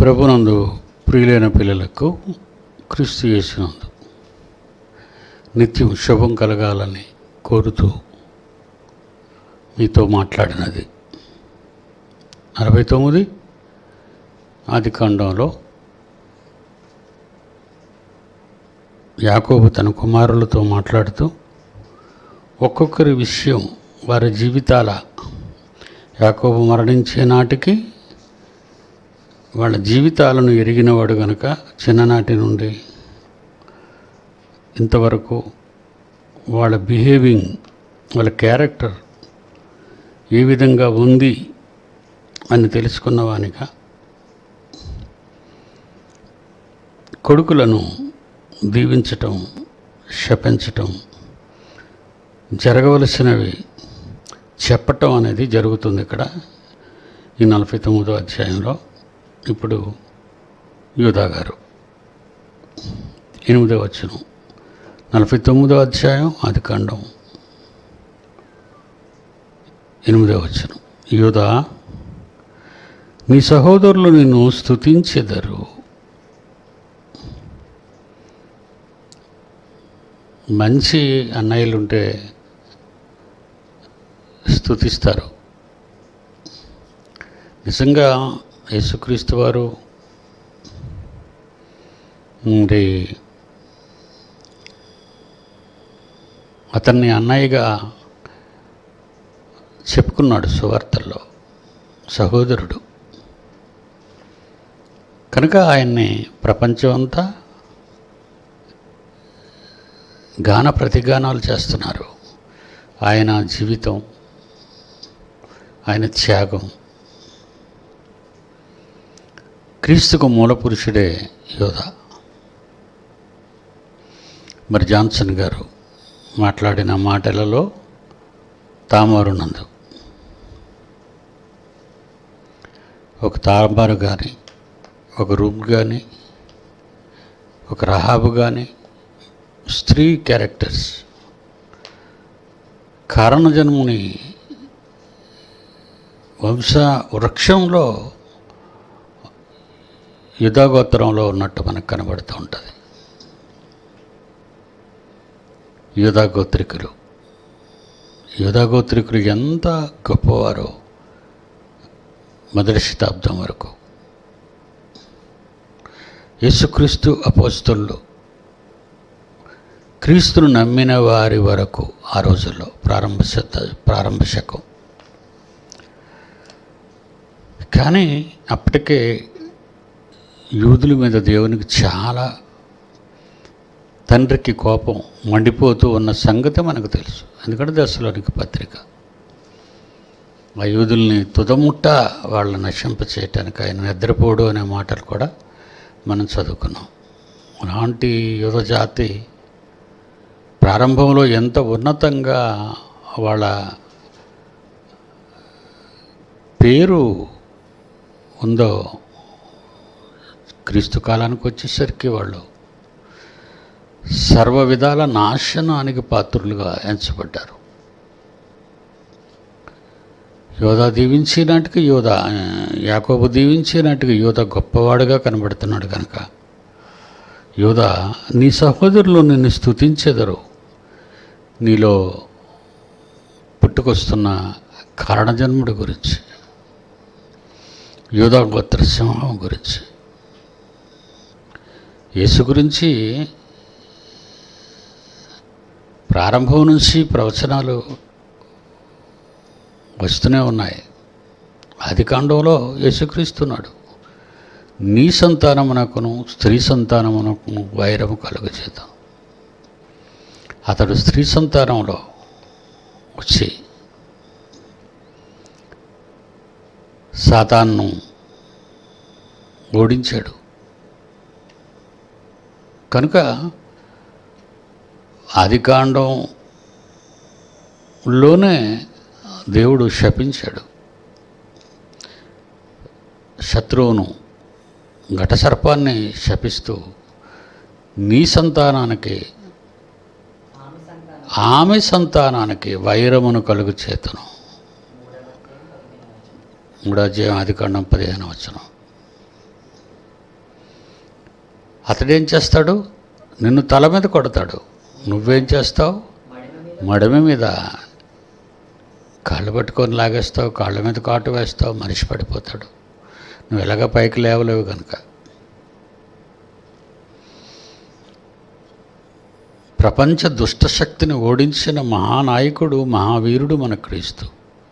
ప్రభునందు ప్రియులైన పిల్లలకు క్రీస్తు చేసినందు నిత్యం శుభం కలగాలని కోరుతూ మీతో మాట్లాడినది అరవై తొమ్మిది ఆది కాండంలో యాకోబు తన కుమారులతో మాట్లాడుతూ ఒక్కొక్కరి విషయం వారి జీవితాల యాకోబు మరణించే నాటికి వాళ్ళ జీవితాలను ఎరిగినవాడు గనుక చిన్ననాటి నుండి ఇంతవరకు వాళ్ళ బిహేవింగ్ వాళ్ళ క్యారెక్టర్ ఏ విధంగా ఉంది అని తెలుసుకున్నవానిగా కొడుకులను దీవించటం శపించటం జరగవలసినవి చెప్పటం అనేది జరుగుతుంది ఇక్కడ ఈ నలభై తొమ్మిదో అధ్యాయంలో ఇప్పుడు యూదా గారు ఎనిమిదో వచ్చును నలభై తొమ్మిదో అధ్యాయం అది ఖండం ఎనిమిదో వచ్చును యూదా నీ సహోదరులు నిన్ను స్తుతించెదరు మంచి అన్నయ్యలుంటే స్తుతిస్తారు నిజంగా యేసుక్రీస్తు వారు మరి అతన్ని అన్నయ్యగా చెప్పుకున్నాడు సువార్తల్లో సహోదరుడు కనుక ఆయన్ని ప్రపంచం అంతా గాన ప్రతిగానాలు చేస్తున్నారు ఆయన జీవితం ఆయన త్యాగం క్రీస్తుకు మూల పురుషుడే యోధ మరి జాన్సన్ గారు మాట్లాడిన మాటలలో తామారునందు ఒక తాంబారు కానీ ఒక రూమ్ కానీ ఒక రహాబు కానీ స్త్రీ క్యారెక్టర్స్ కారణజన్ముని వంశ వృక్షంలో యుధాగోత్రంలో ఉన్నట్టు మనకు కనబడుతూ ఉంటుంది యూధాగోత్రికులు యూధాగోత్రికులు ఎంత గొప్పవారో మొదటి శతాబ్దం వరకు యేసుక్రీస్తు అపోస్తులు క్రీస్తును నమ్మిన వారి వరకు ఆ రోజుల్లో ప్రారంభ శత ప్రారంభ శకం కానీ అప్పటికే యూదుల మీద దేవునికి చాలా తండ్రికి కోపం మండిపోతూ ఉన్న సంగతి మనకు తెలుసు ఎందుకంటే దశలోనికి పత్రిక ఆ యూదుల్ని తుదముట్ట వాళ్ళని నశింప చేయటానికి ఆయన నిద్రపోడు అనే మాటలు కూడా మనం చదువుకున్నాం అలాంటి యువ జాతి ప్రారంభంలో ఎంత ఉన్నతంగా వాళ్ళ పేరు ఉందో క్రీస్తు కాలానికి వచ్చేసరికి వాళ్ళు సర్వ విధాల నాశనానికి పాత్రులుగా ఎంచబడ్డారు యోధ దీవించినట్టుగా యోధ యాకోబు దీవించినట్టుగా యోధ గొప్పవాడుగా కనబడుతున్నాడు కనుక యోధ నీ సహోదరులు నిన్ను స్తుతించెదరు నీలో పుట్టుకొస్తున్న కారణజన్ముడి గురించి యోధా గోత్ర సింహం గురించి యేసు గురించి ప్రారంభం నుంచి ప్రవచనాలు వస్తూనే ఉన్నాయి ఆది కాండంలో యేసుక్రీస్తున్నాడు నీ సంతానమునకును స్త్రీ సంతానమునకును వైరము కలుగచేద్దాం అతడు స్త్రీ సంతానంలో వచ్చి సాతాన్ను ఓడించాడు కనుక ఆదికాండంలోనే దేవుడు శపించాడు శత్రువును ఘటసర్పాన్ని శపిస్తూ నీ సంతానానికి ఆమె సంతానానికి వైరమును కలుగు చేతను మూడో అధ్యాయం ఆదికాండం పదిహేను వచనం అతడేం చేస్తాడు నిన్ను తల మీద కొడతాడు నువ్వేం చేస్తావు మడిమ మీద మడమ మీద కాళ్ళు పట్టుకొని లాగేస్తావు కాళ్ళ మీద కాటు వేస్తావు మనిషి పడిపోతాడు నువ్వు ఎలాగ పైకి లేవలేవు కనుక ప్రపంచ దుష్టశక్తిని ఓడించిన మహానాయకుడు మహావీరుడు మన క్రీస్తు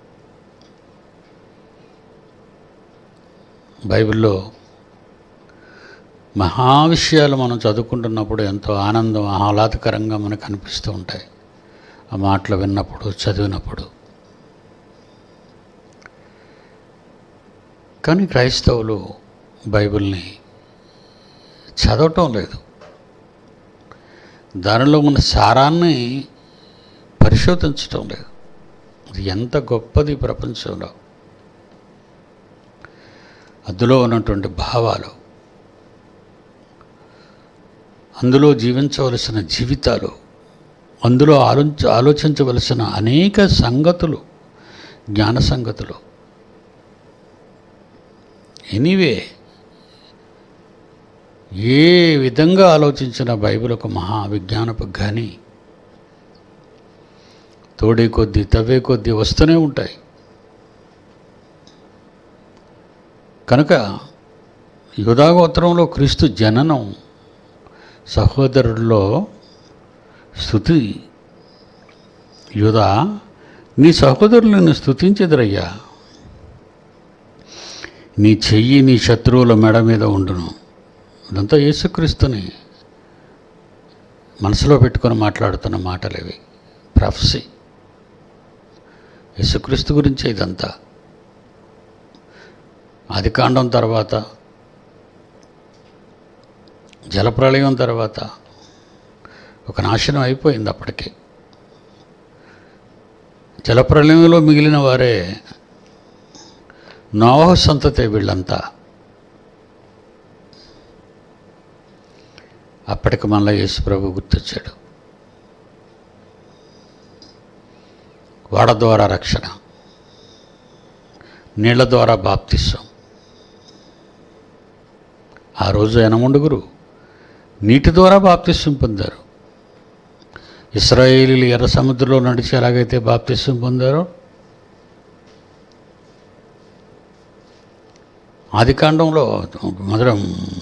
బైబిల్లో మహా విషయాలు మనం చదువుకుంటున్నప్పుడు ఎంతో ఆనందం ఆహ్లాదకరంగా మనకు అనిపిస్తూ ఉంటాయి ఆ మాటలు విన్నప్పుడు చదివినప్పుడు కానీ క్రైస్తవులు బైబిల్ని చదవటం లేదు దానిలో ఉన్న సారాన్ని పరిశోధించటం లేదు అది ఎంత గొప్పది ఈ ప్రపంచంలో అందులో ఉన్నటువంటి భావాలు అందులో జీవించవలసిన జీవితాలు అందులో ఆలోచ ఆలోచించవలసిన అనేక సంగతులు జ్ఞాన సంగతులు ఎనీవే ఏ విధంగా ఆలోచించిన బైబిల్ ఒక మహా విజ్ఞానపు కానీ తోడే కొద్దీ తవ్వే కొద్దీ వస్తూనే ఉంటాయి కనుక యుధాగోత్రంలో క్రీస్తు జననం సహోదరుల్లో స్థుతి యుధా నీ సహోదరులు నిన్ను స్థుతించెదరయ్యా నీ చెయ్యి నీ శత్రువుల మెడ మీద ఉండును ఇదంతా యేసుక్రీస్తుని మనసులో పెట్టుకొని మాట్లాడుతున్న మాటలు ఇవి ప్రఫ్సీ యేసుక్రీస్తు గురించే ఇదంతా ఆదికాండం తర్వాత జలప్రళయం తర్వాత ఒక నాశనం అయిపోయింది అప్పటికే జలప్రళయంలో మిగిలిన వారే నోహ సంతతే వీళ్ళంతా అప్పటికి మళ్ళీ యేసు ప్రభు గుర్తొచ్చాడు వాడ ద్వారా రక్షణ నీళ్ల ద్వారా బాప్తిస్తాం ఆ రోజు ఎనముండుగురు నీటి ద్వారా బాప్తిస్వం పొందారు ఇస్రాయేలీలు ఎర్ర సముద్రంలో నడిచి ఎలాగైతే బాప్తిస్వం పొందారో ఆదికాండంలో మొదట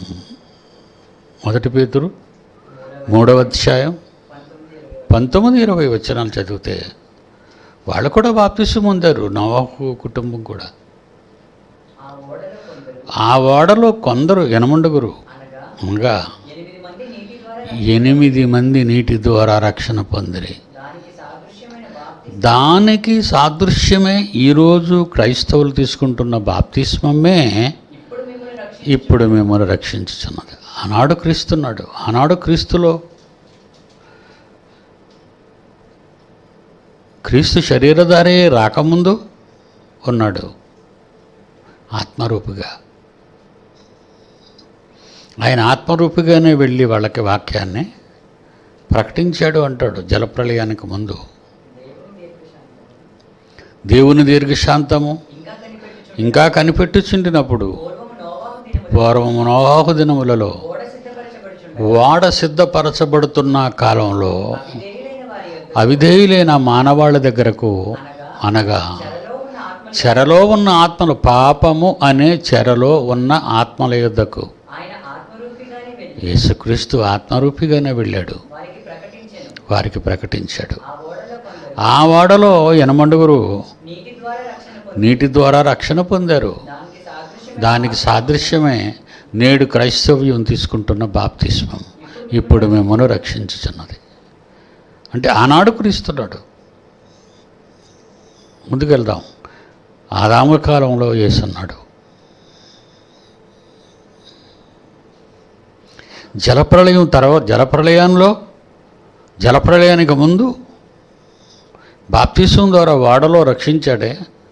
మొదటి పేతురు మూడవ అధ్యాయం పంతొమ్మిది ఇరవై పంతొమ్మిది ఇరవై వచనాలు చదివితే వాళ్ళు కూడా బాప్తిస్వం పొందారు నవాహు కుటుంబం కూడా ఆ ఓడలో కొందరు ఆ ఓడలో కొందరు ఎనమండుగురు అనగా అనగా ఎనిమిది మంది నీటి ద్వారా ఎనిమిది మంది నీటి ద్వారా రక్షణ పొందిరి దానికి సాదృశ్యమైన బాప్తి దానికి సాదృశ్యమే ఈరోజు క్రైస్తవులు తీసుకుంటున్న బాప్తిస్మమే ఇప్పుడు మిమ్మల్ని రక్షి ఇప్పుడు మిమ్మల్ని రక్షించుచున్నది ఆనాడు క్రీస్తున్నాడు ఆనాడు క్రీస్తులో క్రీస్తు శరీరధారే రాకముందు ఉన్నాడు ఆత్మరూపిగా ఆయన ఆత్మరూపిగానే వెళ్ళి వాళ్ళకి వాక్యాన్ని ప్రకటించాడు అంటాడు జలప్రలయానికి ముందు దేవుని దీర్ఘశాంతము దేవుని దీర్ఘశాంతము ఇంకా కనిపెట్టుచు ఇంకా కనిపెట్టుచుండినప్పుడు పూర్వము నోవాహు దినములు పూర్వము నోవాహు దినములలో ఓడ సిద్ధపరచబడుచుండగా వాడ సిద్ధపరచబడుతున్న కాలంలో విధేయులైన వారి యొద్ద అవిధేయులైన మానవాళ్ళ దగ్గరకు అనగా చెరలో ఉన్న ఆత్మ చెరలో ఉన్న ఆత్మలు పాపము అనే చెరలో ఉన్న ఆత్మల యొద్దకు ఆయన ఆత్మరూపిగానే వెళ్ళి యేసుక్రీస్తు ఆత్మరూపిగానే వెళ్ళాడు వారికి ప్రకటించెను వారికి ప్రకటించాడు ఆ ఓడలో కొందరు ఆ వాడలో ఎనమండుగురు నీటి ద్వారా రక్షణ పొంది నీటి ద్వారా రక్షణ పొందారు దానికి సాదృశ్యం దానికి సాదృశ్యమే నేడు క్రైస్తవ్యం తీసుకుంటున్న బాప్తిస్మం ఇప్పుడు మిమ్మల్ని రక్షించుచున్నది అంటే ఆనాడు క్రీస్తున్నాడు ముందుకెళ్దాం ఆదాము కాలంలో వేసున్నాడు జలప్రళయం తర్వాత జలప్రళయంలో జలప్రళయానికి ముందు బాప్తిసం ద్వారా వాడలో రక్షించాడే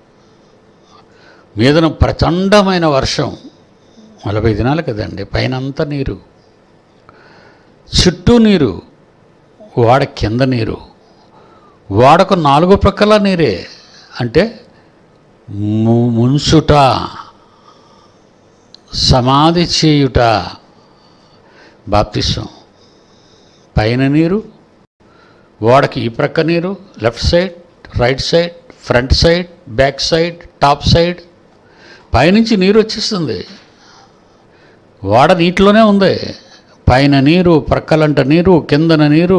మీదన ప్రచండమైన వర్షం నలభై దినాలు కదండి పైన అంతా నీరు చుట్టూ నీరు వాడ కింద నీరు వాడకు నాలుగు ప్రక్కల నీరే అంటే ము- ముంచుట సమాధి చేయుట బాప్తిసం పైన నీరు ఓడకి ఈ ప్రక్క నీరు left side right side front side back side top side పైనుంచి నీరు వచ్చేస్తుంది ఓడ నీటిలోనే ఉంది పైన నీరు ప్రక్కలంట నీరు కిందన నీరు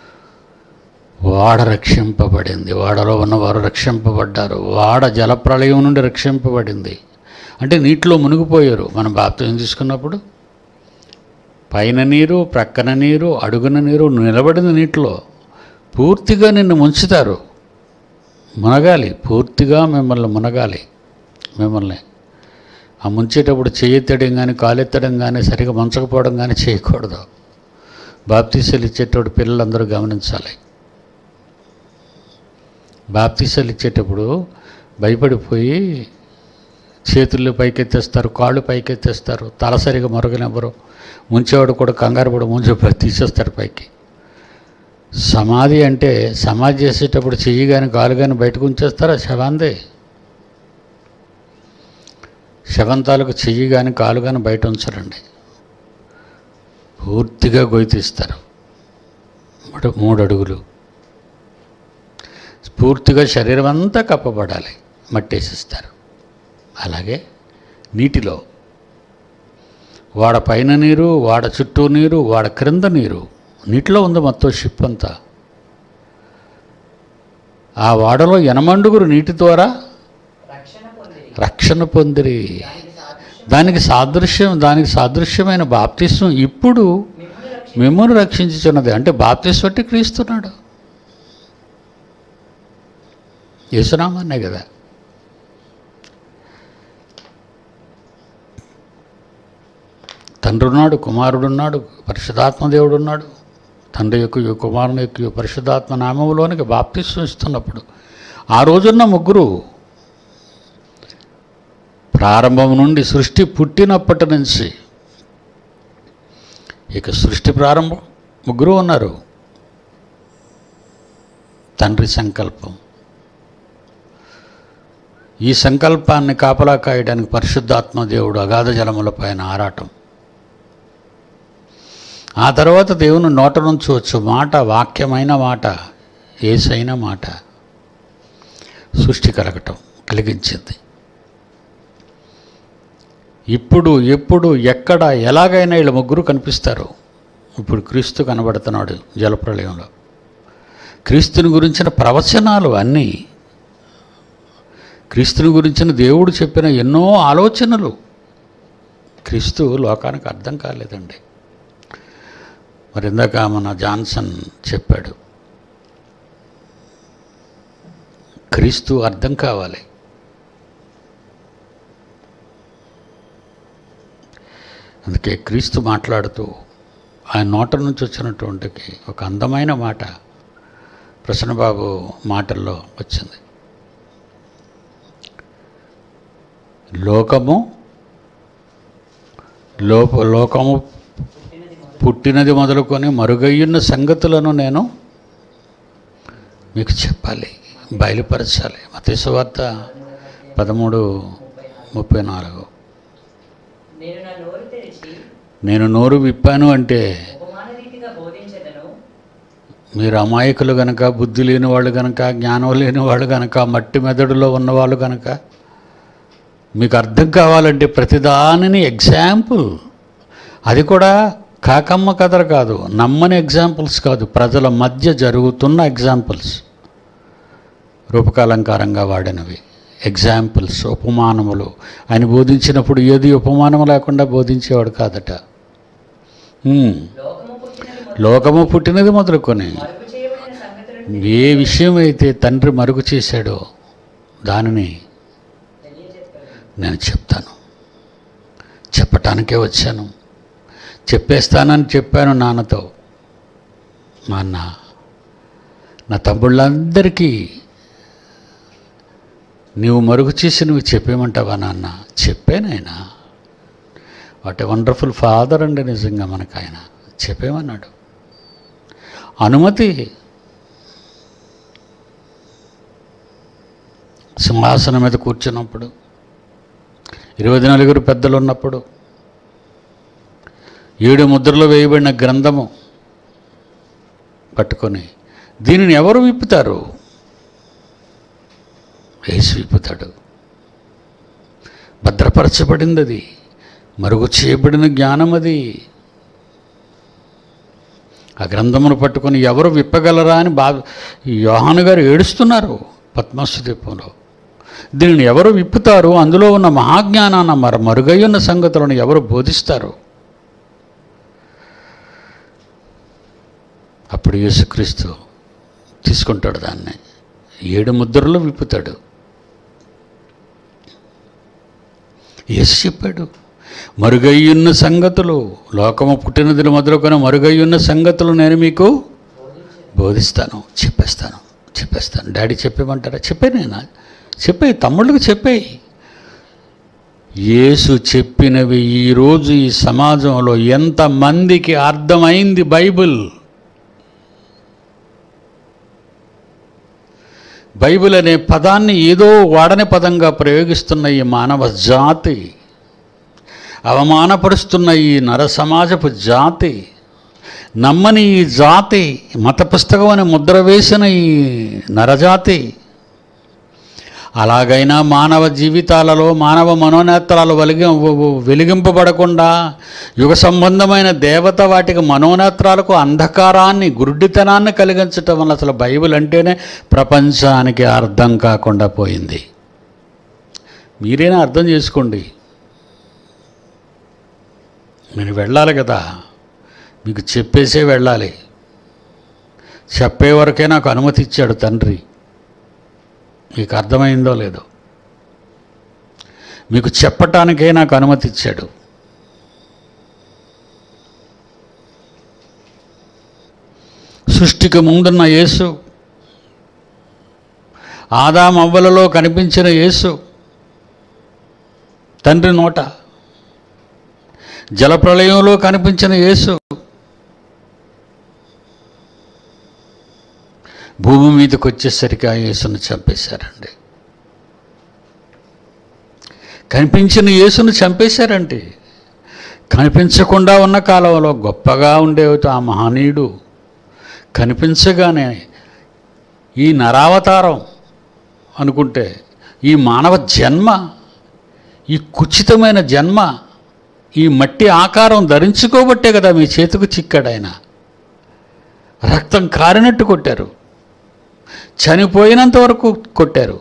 వాడ రక్షింపబడింది వాడలో ఉన్నవారు రక్షింపబడ్డారు వాడ జలప్రళయం నుండి రక్షింపబడింది అంటే నీటిలో మునిగిపోయారు మనం బాప్తిజం తీసుకున్నప్పుడు పైన నీరు ప్రక్కన నీరు అడుగున నీరు నిలబడింది నీటిలో పూర్తిగా నిన్ను ముంచుతారు మునగాలి పూర్తిగా మిమ్మల్ని మునగాలి మిమ్మల్ని ఆ ముంచేటప్పుడు చేయెత్తడం కానీ కాలెత్తడం కానీ సరిగా ముంచకపోవడం కానీ చేయకూడదు బాప్తీసాలు ఇచ్చేటప్పుడు పిల్లలందరూ గమనించాలి బాప్తీసాలు ఇచ్చేటప్పుడు భయపడిపోయి చేతుల్లో పైకెత్తేస్తారు కాళ్ళు పైకెత్తేస్తారు తల సరిగా మరగనివ్వరు ముంచేవాడు కూడా కంగారు పడి ముంచి తీసేస్తారు పైకి సమాధి అంటే సమాధి చేసేటప్పుడు చెయ్యి కానీ కాలు కానీ బయటకు ఉంచేస్తారా శవాందే శవంతాలకు చెయ్యి కానీ కాలు కానీ బయట ఉంచరండి పూర్తిగా గొయ్యి తీస్తారు మూడు మూడు అడుగులు పూర్తిగా శరీరం అంతా కప్పబడాలి మట్టేసిస్తారు అలాగే నీటిలో వాడ పైన నీరు వాడ చుట్టూ నీరు వాడ క్రింద నీరు నీటిలో ఉంది మొత్తం షిప్ అంతా ఆ వాడలో ఎనమండుగురు నీటి ద్వారా రక్షణ పొందిరి రక్షణ పొందిరి దానికి సాదృశ్యం దానికి సాదృశ్యం దానికి సాదృశ్యమైన బాప్తిస్వం ఇప్పుడు మిమ్మల్ని రక్షి మిమ్మల్ని రక్షించుచున్నది అంటే బాప్తిస్వం అంటే క్రీస్తున్నాడు యేసునామన్నే కదా తండ్రి ఉన్నాడు కుమారుడున్నాడు పరిశుధాత్మ దేవుడు ఉన్నాడు తండ్రి యొక్క కుమారుని యొక్క పరిశుధాత్మ నామంలోనికి బాప్తిస్వం ఇస్తున్నప్పుడు ఆ రోజున్న ముగ్గురు ప్రారంభం నుండి సృష్టి పుట్టినప్పటి నుంచి ఇక సృష్టి ప్రారంభం ముగ్గురు ఉన్నారు తండ్రి సంకల్పం ఈ సంకల్పాన్ని కాపలా కాయడానికి పరిశుద్ధాత్మ దేవుడు అగాధ జలముల పైన ఆరాటం ఆ తర్వాత దేవుని నోట నుంచి వచ్చు మాట వాక్యమైన మాట ఏసైన మాట సృష్టి కలగటం కలిగించింది ఇప్పుడు ఎప్పుడు ఎక్కడ ఎలాగైనా వీళ్ళ ముగ్గురు కనిపిస్తారు ఇప్పుడు క్రీస్తు కనబడుతున్నాడు జలప్రలయంలో క్రీస్తుని గురించిన ప్రవచనాలు అన్నీ క్రీస్తుని గురించిన దేవుడు చెప్పిన ఎన్నో ఆలోచనలు క్రీస్తు లోకానికి అర్థం కాలేదండి మరి ఇందాక మన జాన్సన్ చెప్పాడు క్రీస్తు అర్థం కావాలి అందుకే క్రీస్తు మాట్లాడుతూ ఆయన నోట నుంచి వచ్చినటువంటి ఒక అందమైన మాట ప్రసన్నబాబు మాటల్లో వచ్చింది లోకము లోప లోకము పుట్టినది మొదలు పుట్టినది మొదలుకొని మరుగయ్యున్న సంగతులను నేను మీకు చెప్పాలి బయలుపరచాలి మతేశ్వార్త పదమూడు ముప్పై నాలుగు నేను నా నోరు తెరిచి నేను నోరు విప్పాను అంటే ఉపమాన రీతిగా బోధించదను మీరు అమాయకులు గనక బుద్ధి లేని వాళ్ళు గనక జ్ఞానం లేని వాళ్ళు గనక మట్టి మెదడులో ఉన్నవాళ్ళు గనక మీకు అర్థం కావాలంటే ప్రతిదానిని ఎగ్జాంపుల్ అది కూడా కాకమ్మ కథలు కాదు నమ్మని ఎగ్జాంపుల్స్ కాదు ప్రజల మధ్య జరుగుతున్న ఎగ్జాంపుల్స్ రూపకాలంకారంగా వాడినవి ఎగ్జాంపుల్స్ ఉపమానములు ఆయన బోధించినప్పుడు ఏది ఉపమానం లేకుండా బోధించేవాడు కాదట హ్మ్. లోకము పుట్టినది మొదలు లోకము పుట్టినది మొదలుకొని మరుగు చేయబడిన సంగతులను ఏ విషయం అయితే తండ్రి మరుగు చేశాడో దానిని తెలియజెప్పగలను నేను చెప్తాను చెప్పటానికే వచ్చాను చెప్పేస్తానని చెప్పాను నాన్నతో మా అన్న నా తమ్ముళ్ళందరికీ నీవు మరుగు చేసి నువ్వు చెప్పేమంటావా నాన్న చెప్పానైనా వాట్ ఏ వండర్ఫుల్ ఫాదర్ అండి నిజంగా మనకు ఆయన చెప్పేమన్నాడు అనుమతి సింహాసనం మీద కూర్చున్నప్పుడు ఇరవై నలుగురు పెద్దలు ఉన్నప్పుడు ఏడు ముద్రలో వేయబడిన గ్రంథము పట్టుకొని దీనిని ఎవరు విప్పుతారు యేసు విప్పుతాడు భద్రపరచబడింది అది మరుగు చేయబడిన జ్ఞానం అది ఆ గ్రంథమును పట్టుకొని ఎవరు విప్పగలరా అని బా యోహాను గారు ఏడుస్తున్నారు పద్మస్తు దీపంలో దీనిని ఎవరు విప్పుతారు అందులో ఉన్న మహాజ్ఞానాన్న మర మరుగై ఉన్న సంగతులను ఎవరు బోధిస్తారు అప్పుడు యేసుక్రీస్తు తీసుకుంటాడు దాన్ని ఏడు ముద్రలు విప్పుతాడు యేసు చెప్పాడు మరుగయ్యున్న సంగతులు లోకము పుట్టినదిని మొదలుకొని మరుగయ్యున్న సంగతులు నేను మీకు బోధిస్తాను చెప్పేస్తాను చెప్పేస్తాను డాడీ చెప్పేమంటారా చెప్పే నేనా చెప్పే తమ్ముళ్ళకి చెప్పేయి యేసు చెప్పినవి ఈరోజు ఈ సమాజంలో ఎంతమందికి అర్థమైంది బైబిల్ బైబిల్ అనే పదాన్ని ఏదో వాడని పదంగా ప్రయోగిస్తున్న ఈ మానవ జాతి అవమానపరుస్తున్న ఈ నర సమాజపు జాతి నమ్మని ఈ జాతి మత పుస్తకం అని ముద్ర వేసిన ఈ నరజాతి అలాగైనా మానవ జీవితాలలో మానవ మనోనేత్రాలు వెలిగి వెలిగింపబడకుండా యుగ సంబంధమైన దేవత వాటికి మనోనేత్రాలకు అంధకారాన్ని గురుడితనాన్ని కలిగించటం వల్ల అసలు బైబిల్ అంటేనే ప్రపంచానికి అర్థం కాకుండా పోయింది మీరైనా అర్థం చేసుకోండి నేను వెళ్ళాలి కదా మీకు చెప్పేసే వెళ్ళాలి చెప్పే వరకే నాకు అనుమతి ఇచ్చాడు తండ్రి మీకు అర్థమైందో లేదో మీకు చెప్పటానికే నాకు అనుమతి ఇచ్చాడు సృష్టికి ముందున్న యేసు ఆదామవ్వలలో కనిపించిన యేసు తండ్రి నోట జలప్రళయంలో కనిపించిన యేసు భూమి మీదకి వచ్చేసరికి ఆ యేసును చంపేశారండి కనిపించిన యేసును చంపేశారండి కనిపించకుండా ఉన్న కాలంలో గొప్పగా ఉండేవి ఆ మహనీయుడు కనిపించగానే ఈ నరావతారం అనుకుంటే ఈ మానవ జన్మ ఈ కుచితమైన జన్మ ఈ మట్టి ఆకారం ధరించుకోబట్టే కదా మీ చేతికి చిక్కాడు ఆయన రక్తం కారినట్టు కొట్టారు చనిపోయినంత వరకు కొట్టారు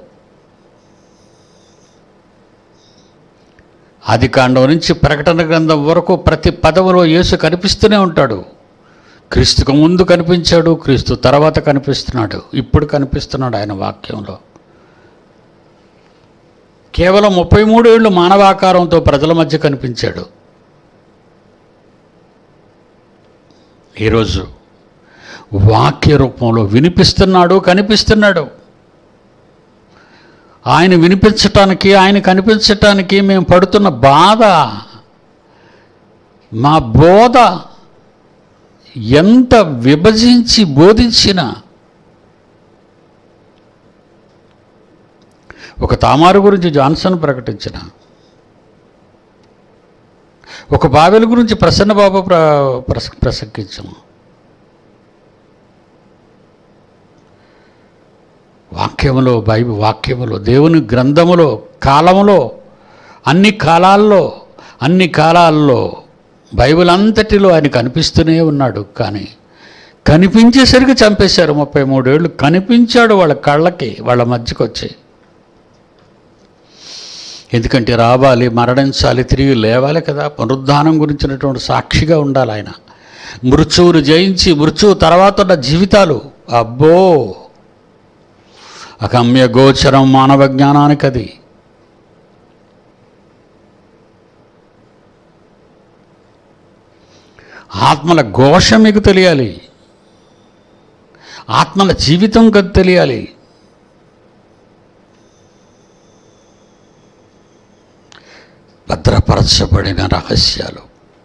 ఆది కాండం నుంచి ప్రకటన గ్రంథం వరకు ప్రతి పదవిలో యేసు కనిపిస్తూనే ఉంటాడు క్రీస్తుకు ముందు కనిపించాడు క్రీస్తు తర్వాత కనిపిస్తున్నాడు ఇప్పుడు కనిపిస్తున్నాడు ఆయన వాక్యంలో కేవలం ముప్పై మూడేళ్ళు మానవాకారంతో ప్రజల మధ్య కనిపించాడు ఈరోజు వాక్య రూపంలో వినిపిస్తున్నాడు కనిపిస్తున్నాడు ఆయన వినిపించటానికి ఆయన కనిపించటానికి మేము పడుతున్న బాధ మా బోధ ఎంత విభజించి బోధించిన ఒక తామారు గురించి జాన్సన్ ప్రకటించిన ఒక బావెల గురించి ప్రసన్నబాబు ప్ర ప్రస ప్రసంగించాము వాక్యములో బైబిల్ వాక్యములో దేవుని గ్రంథములో కాలములో అన్ని కాలాల్లో అన్ని కాలాల్లో బైబిల్ అంతటిలో ఆయన కనిపిస్తూనే ఉన్నాడు కానీ కనిపించేసరికి చంపేశారు ముప్పై మూడేళ్ళు కనిపించాడు వాళ్ళ కళ్ళకి వాళ్ళ మధ్యకు వచ్చి ఎందుకంటే రావాలి మరణించాలి తిరిగి లేవాలి కదా పునరుద్ధానం గురించినటువంటి సాక్షిగా ఉండాలి ఆయన మృత్యువును జయించి మృత్యువు తర్వాత ఉన్న జీవితాలు అబ్బో అగమ్య గోచరం మానవ జ్ఞానానికి అది ఆత్మల ఘోష మీకు తెలియాలి ఆత్మల జీవితం కదా తెలియాలి భద్రపరచబడిన రహస్యాలు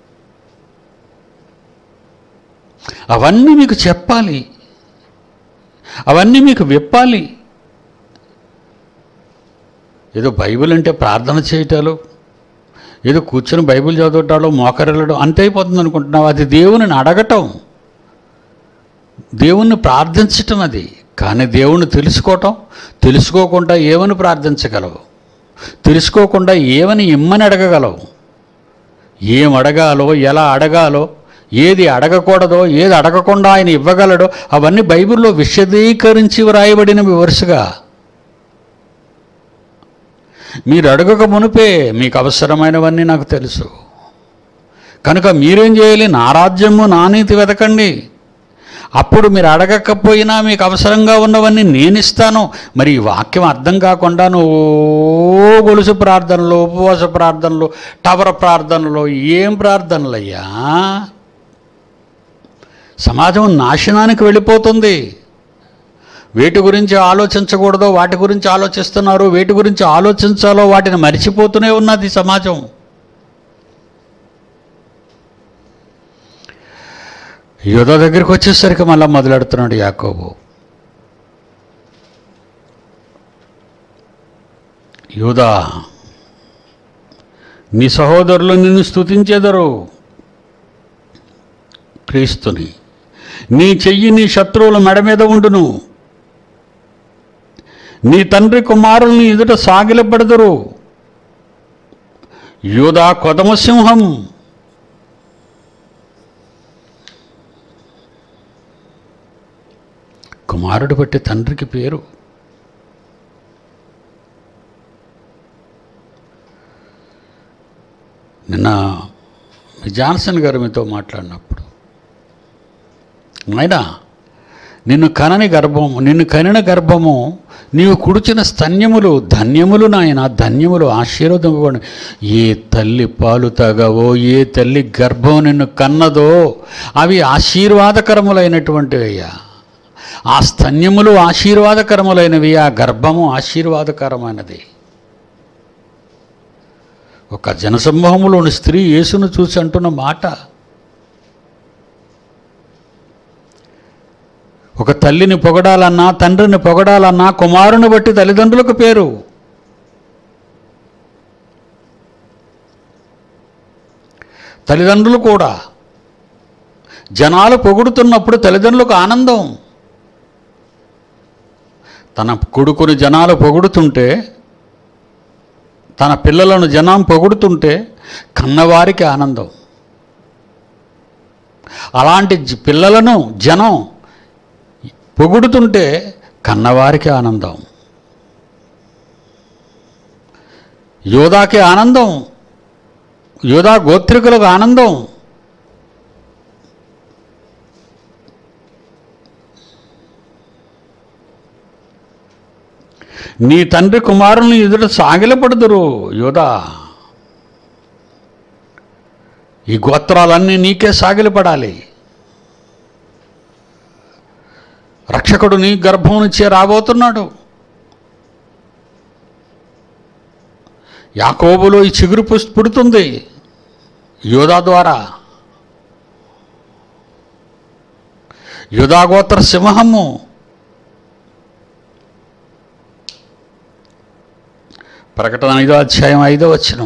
అవన్నీ మీకు చెప్పాలి అవన్నీ మీకు విప్పాలి ఏదో బైబిల్ అంటే ప్రార్థన చేయటాలు ఏదో కూర్చొని బైబిల్ చదువుతాడో మోకరిల్లడం అంతే అయిపోతుంది అనుకుంటున్నావు అది దేవుని అడగటం దేవుణ్ణి ప్రార్థించటం అది కానీ దేవుణ్ణి తెలుసుకోవటం తెలుసుకోకుండా ఏమని ప్రార్థించగలవు తెలుసుకోకుండా ఏమని ఇమ్మని అడగగలవు ఏం అడగాలో ఎలా అడగాలో ఏది అడగకూడదో ఏది అడగకుండా ఆయన ఇవ్వగలడో అవన్నీ బైబిల్లో విశదీకరించి వ్రాయబడినవి వరుసగా మీరు అడగక మునిపే మీకు అవసరమైనవన్నీ నాకు తెలుసు కనుక మీరేం చేయాలి నా రాజ్యము నా నీతి వెతకండి అప్పుడు మీరు అడగకపోయినా మీకు అవసరంగా ఉన్నవన్నీ నేను ఇస్తాను మరి ఈ వాక్యం అర్థం కాకుండా నువ్వు గొలుసు ప్రార్థనలు ఉపవాస ప్రార్థనలు టవర్ ప్రార్థనలు ఏం ప్రార్థనలు అయ్యా సమాజం నాశనానికి వెళ్ళిపోతుంది వేటి గురించి ఆలోచించకూడదో వాటి గురించి ఆలోచిస్తున్నారు వేటి గురించి ఆలోచించాలో వాటిని మర్చిపోతూనే ఉన్నది సమాజం యోధ దగ్గరికి వచ్చేసరికి మళ్ళీ మొదలెడుతున్నాడు యాకోబు యోధా నీ సహోదరులు నిన్ను స్తుతించెదరు క్రీస్తుని నీ చెయ్యి నీ శత్రువుల మెడ మీద ఉండును నీ తండ్రి కుమారుల్ని ఎదుట సాగిలపడదురు యోధా కొదమసింహం కుమారుడు బట్టి తండ్రికి పేరు నిన్న మీ జాన్సన్ గారు మీతో మాట్లాడినప్పుడు ఆయన నిన్ను కనని గర్భము నిన్ను కనిన గర్భము నీవు కుడిచిన స్తన్యములు ధన్యములు నాయన ధన్యములు ఆశీర్వదం ఏ తల్లి పాలు తాగావో ఏ తల్లి గర్భం నిన్ను కన్నదో అవి ఆశీర్వాదకరములైనటువంటివి అయ్యా ఆ స్తన్యములు ఆశీర్వాదకరములైనవి ఆ గర్భము ఆశీర్వాదకరమైనది ఒక జనసమూహంలోని స్త్రీ యేసును చూసి అంటున్న మాట ఒక తల్లిని పొగడాలన్నా తండ్రిని పొగడాలన్నా కుమారుని బట్టి తల్లిదండ్రులకు పేరు తల్లిదండ్రులు కూడా జనాలు పొగుడుతున్నప్పుడు తల్లిదండ్రులకు ఆనందం తన కొడుకుని జనాలు పొగుడుతుంటే తన పిల్లలను జనం పొగుడుతుంటే కన్నవారికి ఆనందం అలాంటి జ- పిల్లలను జనం పొగుడుతుంటే కన్నవారికి ఆనందం యోధాకి ఆనందం యోధా గోత్రికులకు ఆనందం నీ తండ్రి కుమారుల్ని ఎదుట సాగిలపడుదురు యోధా ఈ గోత్రాలన్నీ నీకే సాగిలపడాలి రక్షకుడు నీ గర్భం నుంచే రాబోతున్నాడు యాకోబులో ఈ చిగురు పుస్- పుడుతుంది యోధా ద్వారా యోధాగోత్ర సింహము ప్రకటన ఐదో అధ్యాయం ఐదో వచనం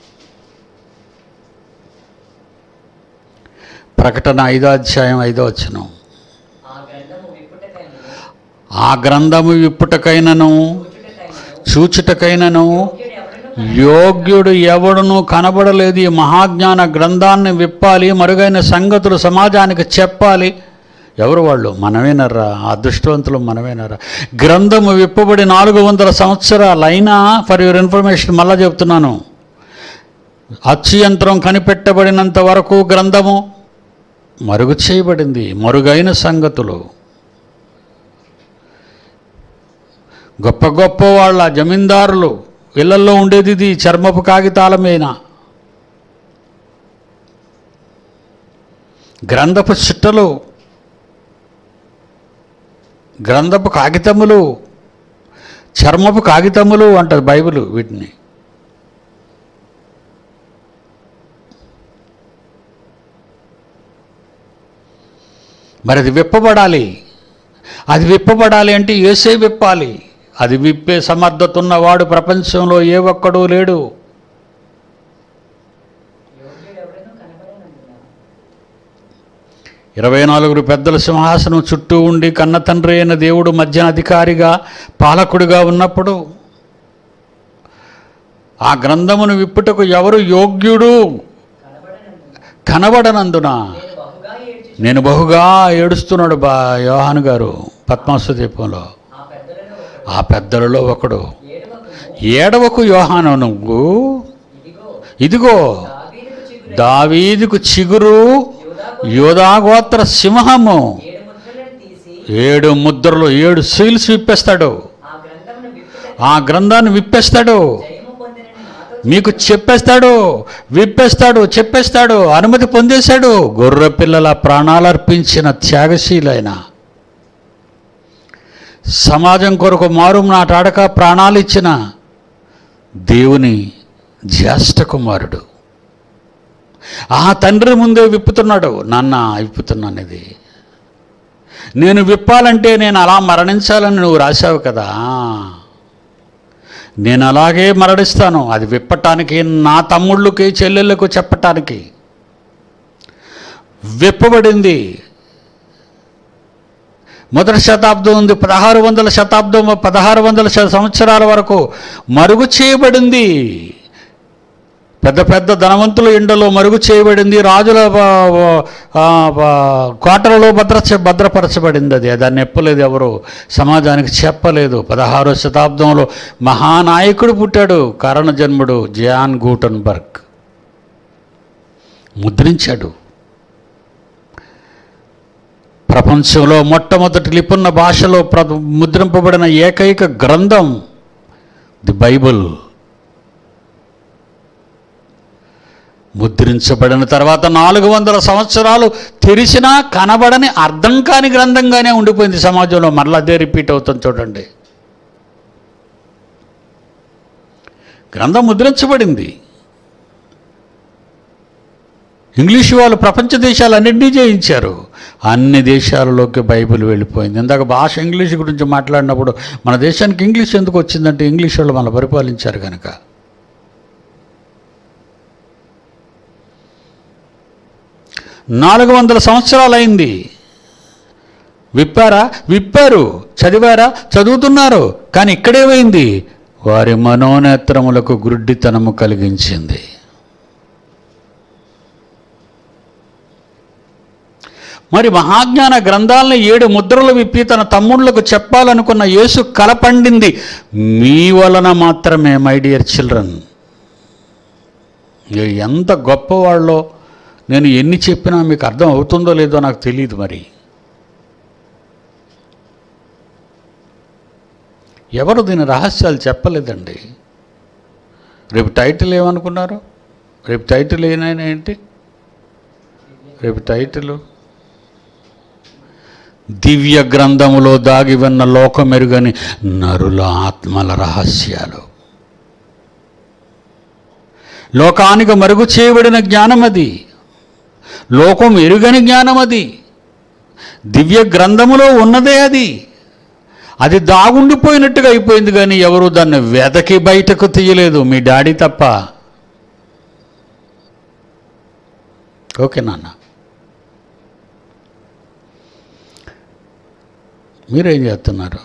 ప్రకటన ఐదో అధ్యాయం ఐదో వచనం ఆ గ్రంథము విప్పుటకైనను ఆ గ్రంథము విప్పుటకైనను చూచుటకైనను చూచుటకైనను యోగ్యుడెవడును యోగ్యుడు ఎవడును కనబడలేదు ఈ మహాజ్ఞాన గ్రంథాన్ని విప్పాలి మరుగైన సంగతులు సమాజానికి చెప్పాలి ఎవరు వాళ్ళు మనమేనర్రా ఆ అదృష్టవంతులు మనమేనరా గ్రంథము విప్పబడి నాలుగు వందల సంవత్సరాలైనా ఫర్ యువర్ ఇన్ఫర్మేషన్ మళ్ళా చెప్తున్నాను అచ్చు యంత్రం కనిపెట్టబడినంత వరకు గ్రంథము మరుగు చేయబడింది మరుగైన సంగతులు గొప్ప గొప్ప వాళ్ళ జమీందారులు ఇళ్లల్లో ఉండేది ఇది చర్మపు కాగితాల మీద గ్రంథపు చిట్టలు గ్రంథపు కాగితములు చర్మపు కాగితములు అంటది బైబిల్ వీటిని మరి అది విప్పబడాలి అది విప్పబడాలి అంటే ఏసే విప్పాలి అది విప్పే సమర్థత ఉన్నవాడు ప్రపంచంలో ఏ ఒక్కడూ లేడు ఎవరైనా కనబడనందున ఇరవై నలుగురు పెద్దల సింహాసనం చుట్టూ ఉండి కన్న తండ్రి అయిన దేవుడు మధ్యన అధికారిగా పాలకుడిగా ఉన్నప్పుడు ఆ గ్రంథమును విప్పుటకు ఎవరు యోగ్యుడు కనబడనందున కనబడనందున నేను బహుగా ఏడ్చి నేను బహుగా ఏడుస్తున్నాడు బా యోహాను గారు పద్మాసు దీపంలో ఆ పెద్దలలో ఒకడు ఆ పెద్దలలో ఒకడు ఏడవకుము ఏడవకు యోహాను నువ్వు ఇదిగో ఇదిగో దావీదుకు చిగురు దావీదుకు చిగురు యోదాకు యోధాగోత్ర సింహము ఏడు ముద్రలను తీసి ఏడు ముద్రలు ఏడు సీల్స్ విప్పేస్తాడు ఆ గ్రంథమును విప్పుట ఆ గ్రంథాన్ని విప్పేస్తాడు జయము పొందినని నాతో మీకు చెప్పేస్తాడు విప్పేస్తాడు చెప్పేస్తాడు అనుమతి పొందేశాడు గొర్రె పిల్లల ప్రాణాలర్పించిన త్యాగశీలైన సమాజం కొరకు మారు నాటాడక ప్రాణాలు ఇచ్చిన దేవుని జ్యేష్ఠ కుమారుడు ఆ తండ్రి ముందే విప్పుతున్నాడు నాన్న విప్పుతున్నాను ఇది నేను విప్పాలంటే నేను అలా మరణించాలని నువ్వు రాశావు కదా నేను అలాగే మరణిస్తాను అది విప్పటానికి నా తమ్ముళ్ళకి చెల్లెళ్ళకు చెప్పటానికి విప్పబడింది మొదటి శతాబ్దం ఉంది పదహారు వందల శతాబ్దం పదహారు వందల శ- సంవత్సరాల వరకు మరుగు చేయబడింది పెద్ద పెద్ద ధనవంతుల ఎండలో మరుగు చేయబడింది రాజుల బ- ఆ, బ- కోటలలో భద్ర భద్రపరచబడింది అది దాన్ని ఎప్పలేదు ఎవరు సమాజానికి చెప్పలేదు పదహారో శతాబ్దంలో మహానాయకుడు పుట్టాడు కారణజన్ముడు జాన్ గూటన్బర్గ్ ముద్రించాడు ప్రపంచంలో మొట్టమొదటి లిపున్న భాషలో ప్ర ముద్రింపబడిన ఏకైక గ్రంథం ది బైబుల్ ముద్రించబడిన తర్వాత నాలుగు వందల సంవత్సరాలు తెరిచినా కనబడని అర్థం కాని గ్రంథంగానే ఉండిపోయింది సమాజంలో మరలా అదే రిపీట్ అవుతుంది చూడండి గ్రంథం ముద్రించబడింది ఇంగ్లీష్ వాళ్ళు ప్రపంచ దేశాలన్నింటినీ జయించారు అన్ని దేశాలలోకి బైబిల్ వెళ్ళిపోయింది ఇందాక భాష ఇంగ్లీష్ గురించి మాట్లాడినప్పుడు మన దేశానికి ఇంగ్లీష్ ఎందుకు వచ్చిందంటే ఇంగ్లీష్ వాళ్ళు మన పరిపాలించారు కనుక నాలుగు వందల సంవత్సరాలు అయింది విప్పారా విప్పారు చదివారా చదువుతున్నారు కానీ ఇక్కడేమైంది వారి మనోనేత్రములకు గుడ్డితనము కలిగించింది మరి మహాజ్ఞాన గ్రంథాలను ఏడు ముద్రలు విప్పి తన తమ్ముళ్లకు చెప్పాలనుకున్న యేసు కలపండింది మీ వలన మాత్రమే మై డియర్ చిల్డ్రన్ ఎంత గొప్పవాళ్ళో నేను ఎన్ని చెప్పినా మీకు అర్థం అవుతుందో లేదో నాకు తెలియదు మరి ఎవరు దీని రహస్యాలు చెప్పలేదండి రేపు టైటిల్ ఏమనుకున్నారు రేపు టైటిల్ ఏనైనా ఏంటి రేపు టైటిల్ దివ్య గ్రంథములో దాగి ఉన్న లోకమెరుగని నరుల ఆత్మల రహస్యాలు లోకానికి మరుగు చేయబడిన జ్ఞానం అది లోకం ఎరుగని జ్ఞానం అది దివ్య గ్రంథములో ఉన్నదే అది అది దాగుండిపోయినట్టుగా అయిపోయింది కానీ ఎవరు దాన్ని వెదకి బయటకు తీయలేదు మీ డాడీ తప్ప ఓకే నాన్న మీరేం చేస్తున్నారు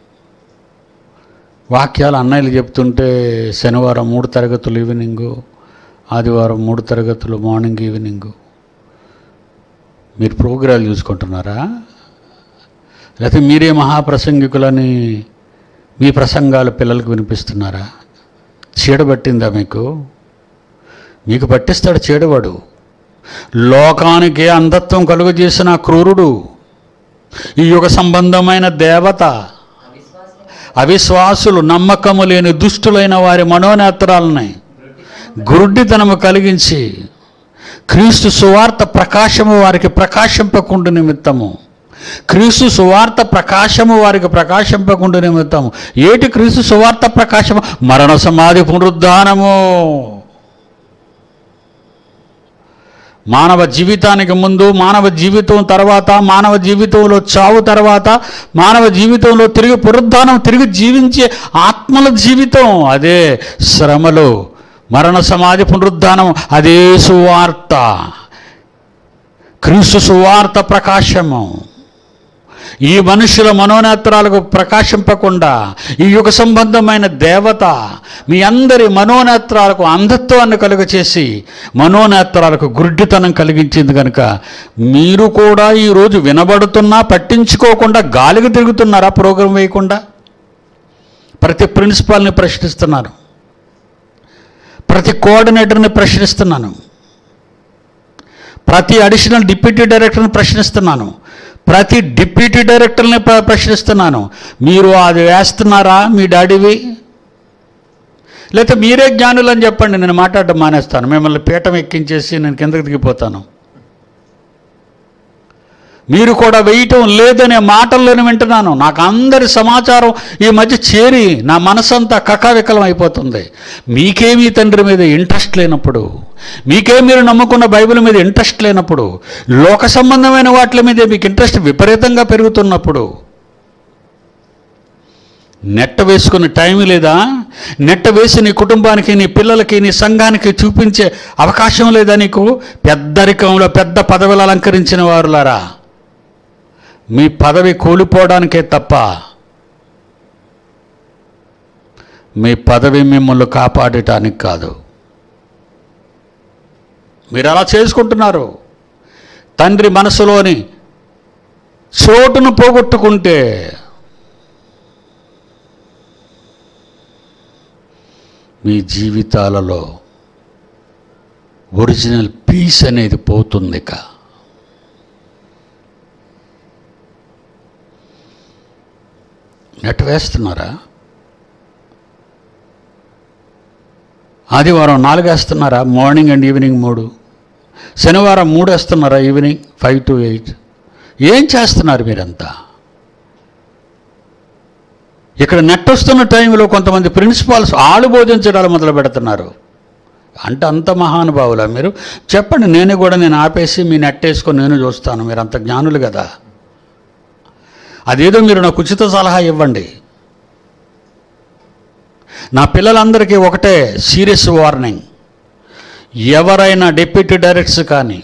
వాక్యాలు అన్నయ్యలు చెప్తుంటే శనివారం మూడు తరగతులు ఈవినింగు ఆదివారం మూడు తరగతులు మార్నింగ్ ఈవినింగు మీరు ప్రోగ్రాలు చూసుకుంటున్నారా లేకపోతే మీరే మహాప్రసంగికులని మీ ప్రసంగాలు పిల్లలకు వినిపిస్తున్నారా చీడబట్టిందా మీకు మీకు పట్టిస్తాడు చీడవాడు లోకానికి అంధత్వం కలుగజేసిన క్రూరుడు ఈ యుగ సంబంధమైన దేవత అవిశ్వాసం అవిశ్వాసులు నమ్మకము లేని దుష్టులైన వారి మనోనేత్రాలని గురుడ్డితనము కలిగించి క్రీస్తు సువార్త ప్రకాశము వారికి ప్రకాశింపకుండు నిమిత్తము క్రీస్తు సువార్త ప్రకాశము వారికి ప్రకాశింపకుండు నిమిత్తము ఏటి క్రీస్తు సువార్త ప్రకాశము మరణ సమాధి పునరుద్ధానము మానవ జీవితానికి ముందు మానవ జీవితం తర్వాత మానవ జీవితంలో చావు తర్వాత మానవ జీవితంలో తిరిగి పునరుద్ధానం తిరిగి జీవించే ఆత్మల జీవితం అదే శ్రమలు మరణ సమాధి పునరుద్ధానం అదే సువార్త క్రీస్తు సువార్త ప్రకాశము ఈ మనుషుల మనోనేత్రాలకు ప్రకాశింపకుండా ఈ యుగ సంబంధమైన దేవత మీ అందరి మనోనేత్రాలకు అంధత్వాన్ని కలుగ చేసి మనోనేత్రాలకు గుడ్డితనం కలిగించింది కనుక మీరు కూడా ఈరోజు వినబడుతున్నా పట్టించుకోకుండా గాలికి తిరుగుతున్నారా ప్రోగ్రాం వేయకుండా ప్రతి ప్రిన్సిపాల్ని ప్రశ్నిస్తున్నాను ప్రతి కోఆర్డినేటర్ని ప్రశ్నిస్తున్నాను ప్రతి అడిషనల్ డిప్యూటీ డైరెక్టర్ని ప్రశ్నిస్తున్నాను ప్రతి డిప్యూటీ డైరెక్టర్ని ప్ర- ప్రశ్నిస్తున్నాను మీరు అది వేస్తున్నారా మీ డాడీవి లేకపోతే మీరే జ్ఞానులు అని చెప్పండి నేను మాట్లాడడం మానేస్తాను మిమ్మల్ని పీఠం ఎక్కించేసి నేను కిందకి దిగిపోతాను మీరు కూడా వేయటం లేదనే మాటల్లోనే వింటున్నాను నాకు అందరి సమాచారం ఈ మధ్య చేరి నా మనసంతా కకావికలం అయిపోతుంది మీకేమీ తండ్రి మీద ఇంట్రెస్ట్ లేనప్పుడు మీకే మీరు నమ్ముకున్న బైబిల్ మీద ఇంట్రెస్ట్ లేనప్పుడు లోక సంబంధమైన వాటి మీద మీకు ఇంట్రెస్ట్ విపరీతంగా పెరుగుతున్నప్పుడు నెట్ట వేసుకునే టైం లేదా నెట్ట వేసి నీ కుటుంబానికి నీ పిల్లలకి నీ సంఘానికి చూపించే అవకాశం లేదా నీకు పెద్దరికంలో పెద్ద పదవులు అలంకరించిన వారులారా మీ పదవి కూలిపోవడానికే తప్ప మీ పదవి మిమ్మల్ని కాపాడటానికి కాదు మీరు అలా చేసుకుంటున్నారు తండ్రి మనసులోని చోటును పోగొట్టుకుంటే మీ జీవితాలలో ఒరిజినల్ పీస్ అనేది పోతుంది ఇక నెట్ వేస్తున్నారా ఆదివారం నాలుగు వేస్తున్నారా మార్నింగ్ అండ్ ఈవినింగ్ మూడు శనివారం మూడు వేస్తున్నారా ఈవినింగ్ ఫైవ్ టు ఎయిట్ ఏం చేస్తున్నారు మీరంతా ఇక్కడ నెట్ వస్తున్న టైంలో కొంతమంది ప్రిన్సిపాల్స్ ఆలు బోధించడాలు మొదలు పెడుతున్నారు అంటే అంత మహానుభావులా మీరు చెప్పండి నేను కూడా నేను ఆపేసి మీ నెట్ వేసుకొని నేను చూస్తాను మీరు అంత జ్ఞానులు కదా అదేదో మీరు నాకు ఉచిత సలహా ఇవ్వండి నా పిల్లలందరికీ ఒకటే సీరియస్ వార్నింగ్ ఎవరైనా డిప్యూటీ డైరెక్టర్స్ కానీ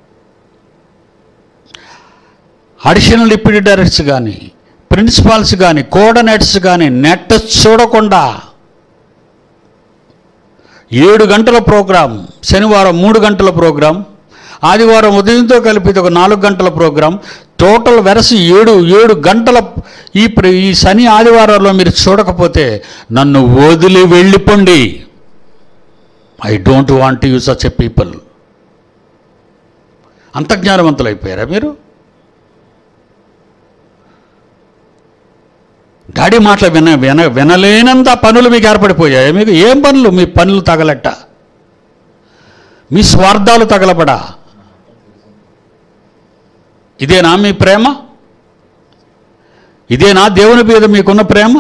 అడిషనల్ డిప్యూటీ డైరెక్టర్స్ కానీ ప్రిన్సిపాల్స్ కానీ కోఆర్డినేటర్స్ కానీ నెట్ చూడకుండా ఏడు గంటల ప్రోగ్రాం శనివారం మూడు గంటల ప్రోగ్రాం ఆదివారం ఉదయంతో కలిపి ఇది ఒక నాలుగు గంటల ప్రోగ్రాం టోటల్ వెరసి ఏడు ఏడు గంటల ఈ ప్ర- ఈ శని ఆదివారాల్లో మీరు చూడకపోతే నన్ను వదిలి వెళ్ళిపోండి I don't want to you such a people అంత జ్ఞానవంతులు అయిపోయారా మీరు డాడీ మాటలు విన విన వినలేనంత పనులు మీకు ఏర్పడిపోయాయి మీకు ఏం పనులు మీ పనులు తగలట్ట మీ స్వార్థాలు తగలబడా ఇదేనా మీ ప్రేమ ఇదేనా దేవుని మీద మీకున్న ప్రేమ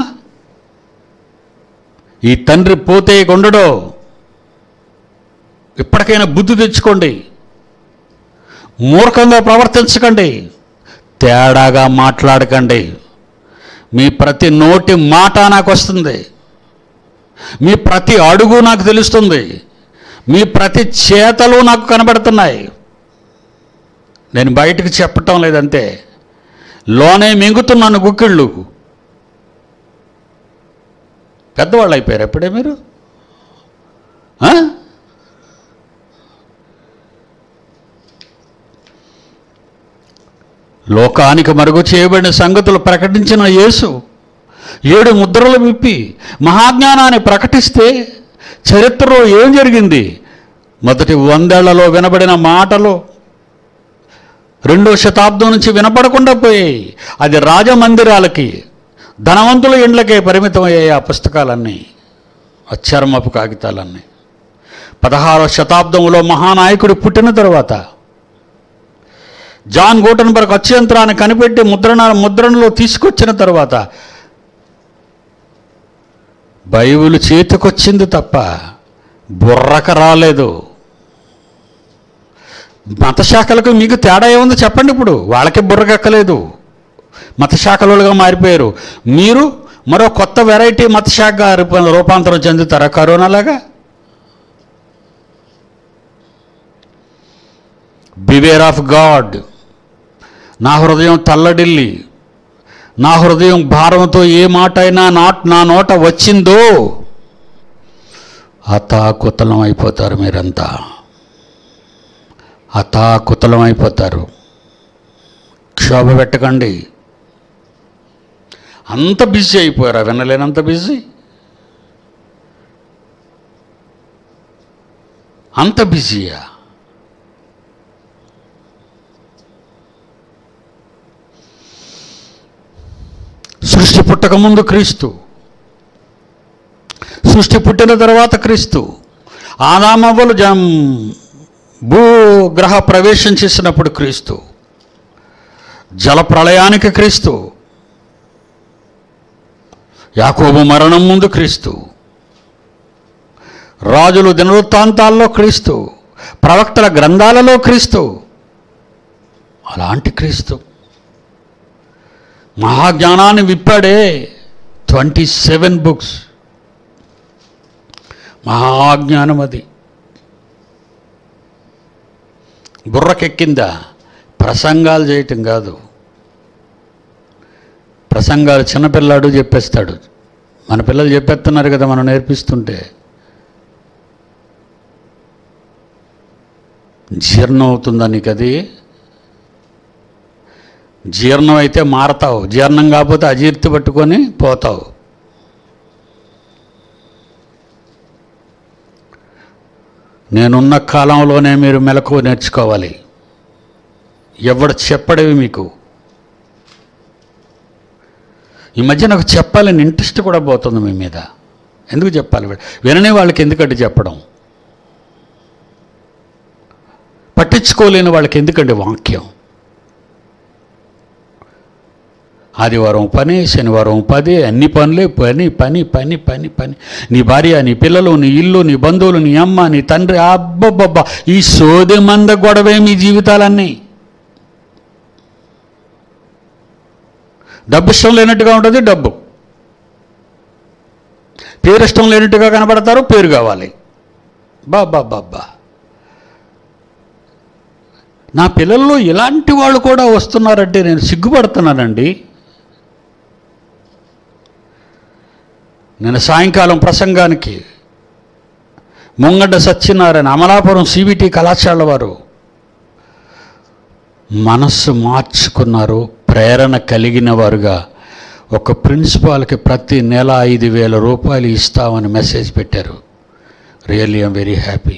ఈ తండ్రి పోతే కొండడో ఇప్పటికైనా బుద్ధి తెచ్చుకోండి మూర్ఖంగా ప్రవర్తించకండి తేడాగా మాట్లాడకండి మీ ప్రతి నోటి మాట నాకు వస్తుంది మీ ప్రతి అడుగు నాకు తెలుస్తుంది మీ ప్రతి చేతలు నాకు కనబడుతున్నాయి నేను బయటకు చెప్పటం లేదంతే లోనే మింగుతున్నాను గుక్కిళ్ళు పెద్దవాళ్ళు అయిపోయారు ఎప్పుడే మీరు ఆ? లోకానికి మరుగు చేయబడిన సంగతులు ప్రకటించిన యేసు ఏడు ముద్రలు విప్పి మహాజ్ఞానాన్ని ప్రకటిస్తే చరిత్రలో ఏం జరిగింది మొదటి వందేళ్లలో వినబడిన మాటలు రెండో శతాబ్దం నుంచి వినపడకుండా పోయాయి అది రాజమందిరాలకి ధనవంతుల ఇండ్లకే పరిమితమయ్యాయి ఆ పుస్తకాలన్నీ ఆ చర్మపు కాగితాలన్నీ పదహారో శతాబ్దంలో మహానాయకుడు పుట్టిన తర్వాత జాన్ గూటన్బర్గ్ అత్యంత్రాన్ని కనిపెట్టి ముద్రణ ముద్రణలో తీసుకొచ్చిన తర్వాత బైబిల్ చేతికొచ్చింది తప్ప బుర్రక రాలేదు మత శాఖలకు మీకు తేడా ఏముందో చెప్పండి ఇప్పుడు వాళ్ళకి బుర్రకెక్కలేదు మత శాఖలుగా మారిపోయారు మీరు మరో కొత్త వెరైటీ మత శాఖ రూప- రూపాంతరం చెందుతారా కరోనాలాగా బివేర్ ఆఫ్ గాడ్ నా హృదయం తల్లడిల్లి నా హృదయం భారంతో ఏ మాట అయినా నాట్ నా నోట వచ్చిందో అతాకుతలం అయిపోతారు మీరంతా అతాకుతలం అయిపోతారు క్షోభ పెట్టకండి అంత బిజీ అయిపోయారా వినలేనంత బిజీ అంత బిజీయా సృష్టి పుట్టక ముందు క్రీస్తు సృష్టి పుట్టిన తర్వాత క్రీస్తు ఆదామవ్వలు జం భూగ్రహ ప్రవేశం చేసినప్పుడు క్రీస్తు జల ప్రళయానికి క్రీస్తు యాకోబు మరణం ముందు క్రీస్తు రాజులు దినవృత్తాంతాల్లో క్రీస్తు ప్రవక్తల గ్రంథాలలో క్రీస్తు అలాంటి క్రీస్తు మహాజ్ఞానాన్ని విప్పాడే ట్వంటీ సెవెన్ బుక్స్ మహాజ్ఞానం అది బుర్రకెక్కిందా ప్రసంగాలు చేయటం కాదు ప్రసంగాలు చిన్నపిల్లాడు చెప్పేస్తాడు మన పిల్లలు చెప్పేస్తున్నారు కదా మనం నేర్పిస్తుంటే జీర్ణం అవుతుందా నీకు అది జీర్ణం అయితే మారతావు జీర్ణం కాకపోతే అజీర్తి పట్టుకొని పోతావు నేనున్న కాలంలోనే మీరు మెలకు నేర్చుకోవాలి ఎవడు చెప్పడవి మీకు ఈ మధ్య నాకు చెప్పాలని ఇంట్రెస్ట్ కూడా పోతుంది మీ మీద ఎందుకు చెప్పాలి వినని వాళ్ళకి ఎందుకంటే చెప్పడం పట్టించుకోలేని వాళ్ళకి ఎందుకండి వాక్యం ఆదివారం పని శనివారం పది అన్ని పనులే పని పని పని పని పని నీ భార్య నీ పిల్లలు నీ ఇల్లు నీ బంధువులు నీ అమ్మ నీ తండ్రి అబ్బబ్బబ్బా ఈ సోది మంద గొడవే మీ జీవితాలన్నీ డబ్బు ఇష్టం లేనట్టుగా ఉంటుంది డబ్బు పేరు ఇష్టం లేనట్టుగా కనబడతారు పేరు కావాలి బాబా బాబా నా పిల్లల్లో ఇలాంటి వాళ్ళు కూడా వస్తున్నారంటే నేను సిగ్గుపడుతున్నానండి నేను సాయంకాలం ప్రసంగానికి ముంగడ్డ సత్యనారాయణ అమలాపురం సిబిటి కళాశాల వారు మనస్సు మార్చుకున్నారు ప్రేరణ కలిగిన వారుగా ఒక ప్రిన్సిపాల్కి ప్రతి నెల ఐదు వేల రూపాయలు ఇస్తామని మెసేజ్ పెట్టారు really I'm very happy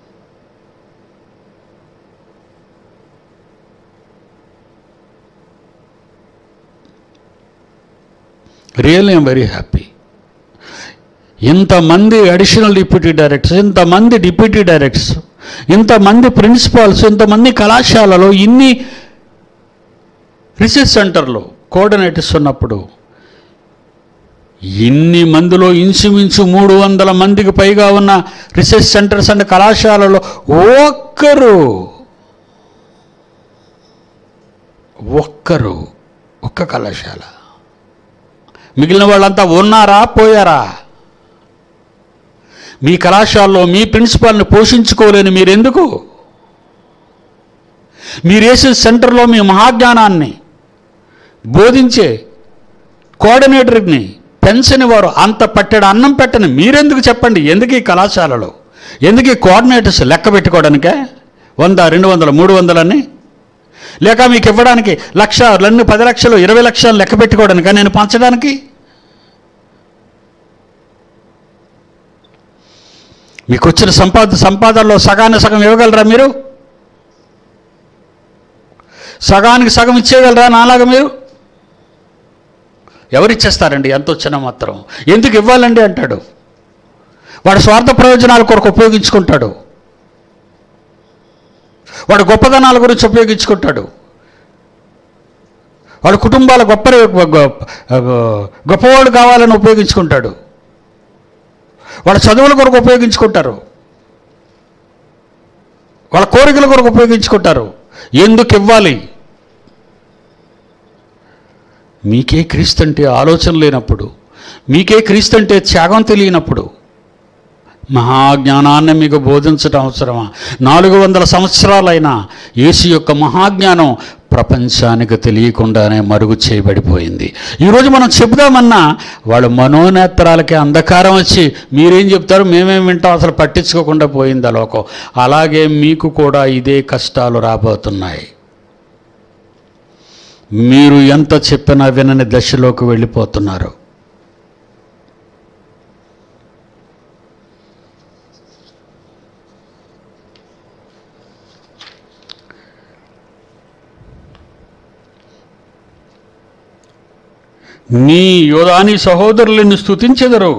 really I'm very happy ఇంతమంది అడిషనల్ డిప్యూటీ డైరెక్టర్స్ ఇంతమంది డిప్యూటీ డైరెక్టర్స్ ఇంతమంది ప్రిన్సిపాల్స్ ఇంతమంది కళాశాలలో ఇన్ని రీసెర్చ్ సెంటర్లో కోఆర్డినేటర్స్ ఉన్నప్పుడు ఇన్ని మందిలో ఇంచుమించు మూడు వందల మందికి పైగా ఉన్న రీసెర్చ్ సెంటర్స్ అండ్ కళాశాలలో ఒక్కరు ఒక్కరు ఒక్క కళాశాల మిగిలిన వాళ్ళంతా ఉన్నారా పోయారా మీ కళాశాలలో మీ ప్రిన్సిపాల్ని పోషించుకోలేని మీరెందుకు మీరేసే సెంటర్లో మీ మహాజ్ఞానాన్ని బోధించే కోఆర్డినేటర్ని పెన్షన్ వారు అంత పట్టెడు అన్నం పెట్టని మీరెందుకు చెప్పండి ఎందుకు ఈ కళాశాలలో ఎందుకు ఈ కోఆర్డినేటర్స్ లెక్క పెట్టుకోవడానికే వంద రెండు వందలు మూడు వందలని లేక మీకు ఇవ్వడానికి లక్ష రెండు పది లక్షలు ఇరవై లక్షలు లెక్క పెట్టుకోవడానికా నేను పంచడానికి మీకు వచ్చిన సంపాద సంపాదనలో సగాన్ని సగం ఇవ్వగలరా మీరు సగానికి సగం ఇచ్చేయగలరా నాలాగా మీరు ఎవరిచ్చేస్తారండి ఎంత వచ్చినా మాత్రం ఎందుకు ఇవ్వాలండి అంటాడు వాడు స్వార్థ ప్రయోజనాల కొరకు ఉపయోగించుకుంటాడు వాడు గొప్పదనాల గురించి ఉపయోగించుకుంటాడు వాడు కుటుంబాల గొప్ప గొప్పవాడు కావాలని ఉపయోగించుకుంటాడు వాళ్ళ చదువుల కొరకు ఉపయోగించుకుంటారు వాళ్ళ కోరికల కొరకు ఉపయోగించుకుంటారు ఎందుకు ఇవ్వాలి మీకే క్రీస్తు అంటే ఆలోచన లేనప్పుడు మీకే క్రీస్తు అంటే త్యాగం తెలియనప్పుడు మహాజ్ఞానాన్ని మీకు బోధించడం అవసరమా నాలుగు వందల సంవత్సరాలైనా యేసు యొక్క మహాజ్ఞానం ప్రపంచానికి తెలియకుండానే మరుగు చేయబడిపోయింది ఈరోజు మనం చెబుదామన్నా వాళ్ళ మనోనేత్రాలకి అంధకారం వచ్చి మీరేం చెప్తారు మేమేం వింటాం అసలు పట్టించుకోకుండా పోయింది ఆ లోకం అలాగే మీకు కూడా ఇదే కష్టాలు రాబోతున్నాయి మీరు ఎంత చెప్పినా వినని దశలోకి వెళ్ళిపోతున్నారు నీ యోధాని సహోదరులను స్తుతించెదరు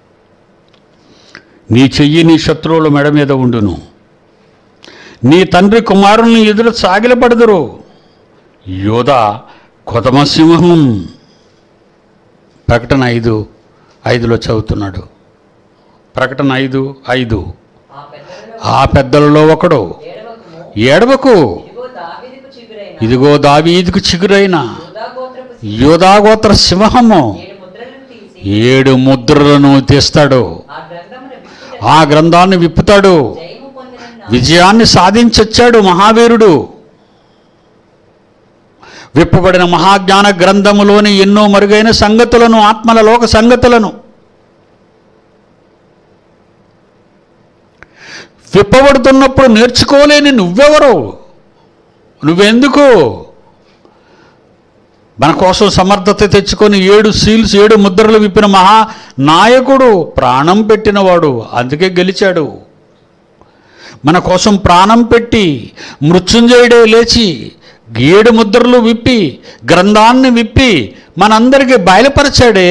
నీ చెయ్యి నీ శత్రువుల మెడ మీద ఉండును నీ తండ్రి కుమారుని ఎదురు సాగిలపడదురు యోధ కొదమసింహం ప్రకటన ఐదు ఐదులో చదువుతున్నాడు ప్రకటన ఐదు ఐదు ఆ పెద్దలలో ఆ పెద్దలలో ఒకడు ఏడవకము ఏడవకు ఇదిగో దావీదుకు చిగురైన ఇదిగో దావీదుకు చిగురైన యూదా గోత్రపు యోధాగోత్ర సింహము ఏడు ముద్రలను తీసి ఏడు ముద్రలను తీస్తాడు ఆ గ్రంథమును విప్పుట ఆ గ్రంథాన్ని విప్పుతాడు జయము పొందిన విజయాన్ని సాధించొచ్చాడు మహావీరుడు విప్పబడిన మహాజ్ఞాన గ్రంథములోని ఎన్నో మరుగైన సంగతులను ఆత్మల లోక సంగతులను విప్పబడుతున్నప్పుడు నేర్చుకోలేని నువ్వెవరు నువ్వెందుకు మన కోసం సమర్థత తెచ్చుకొని ఏడు సీల్స్ ఏడు ముద్రలు విప్పిన మహా నాయకుడు ప్రాణం పెట్టినవాడు అందుకే గెలిచాడు మన కోసం ప్రాణం పెట్టి మృత్యుంజయుడే లేచి ఏడు ముద్రలు విప్పి గ్రంథాన్ని విప్పి మనందరికీ బయలుపరిచాడే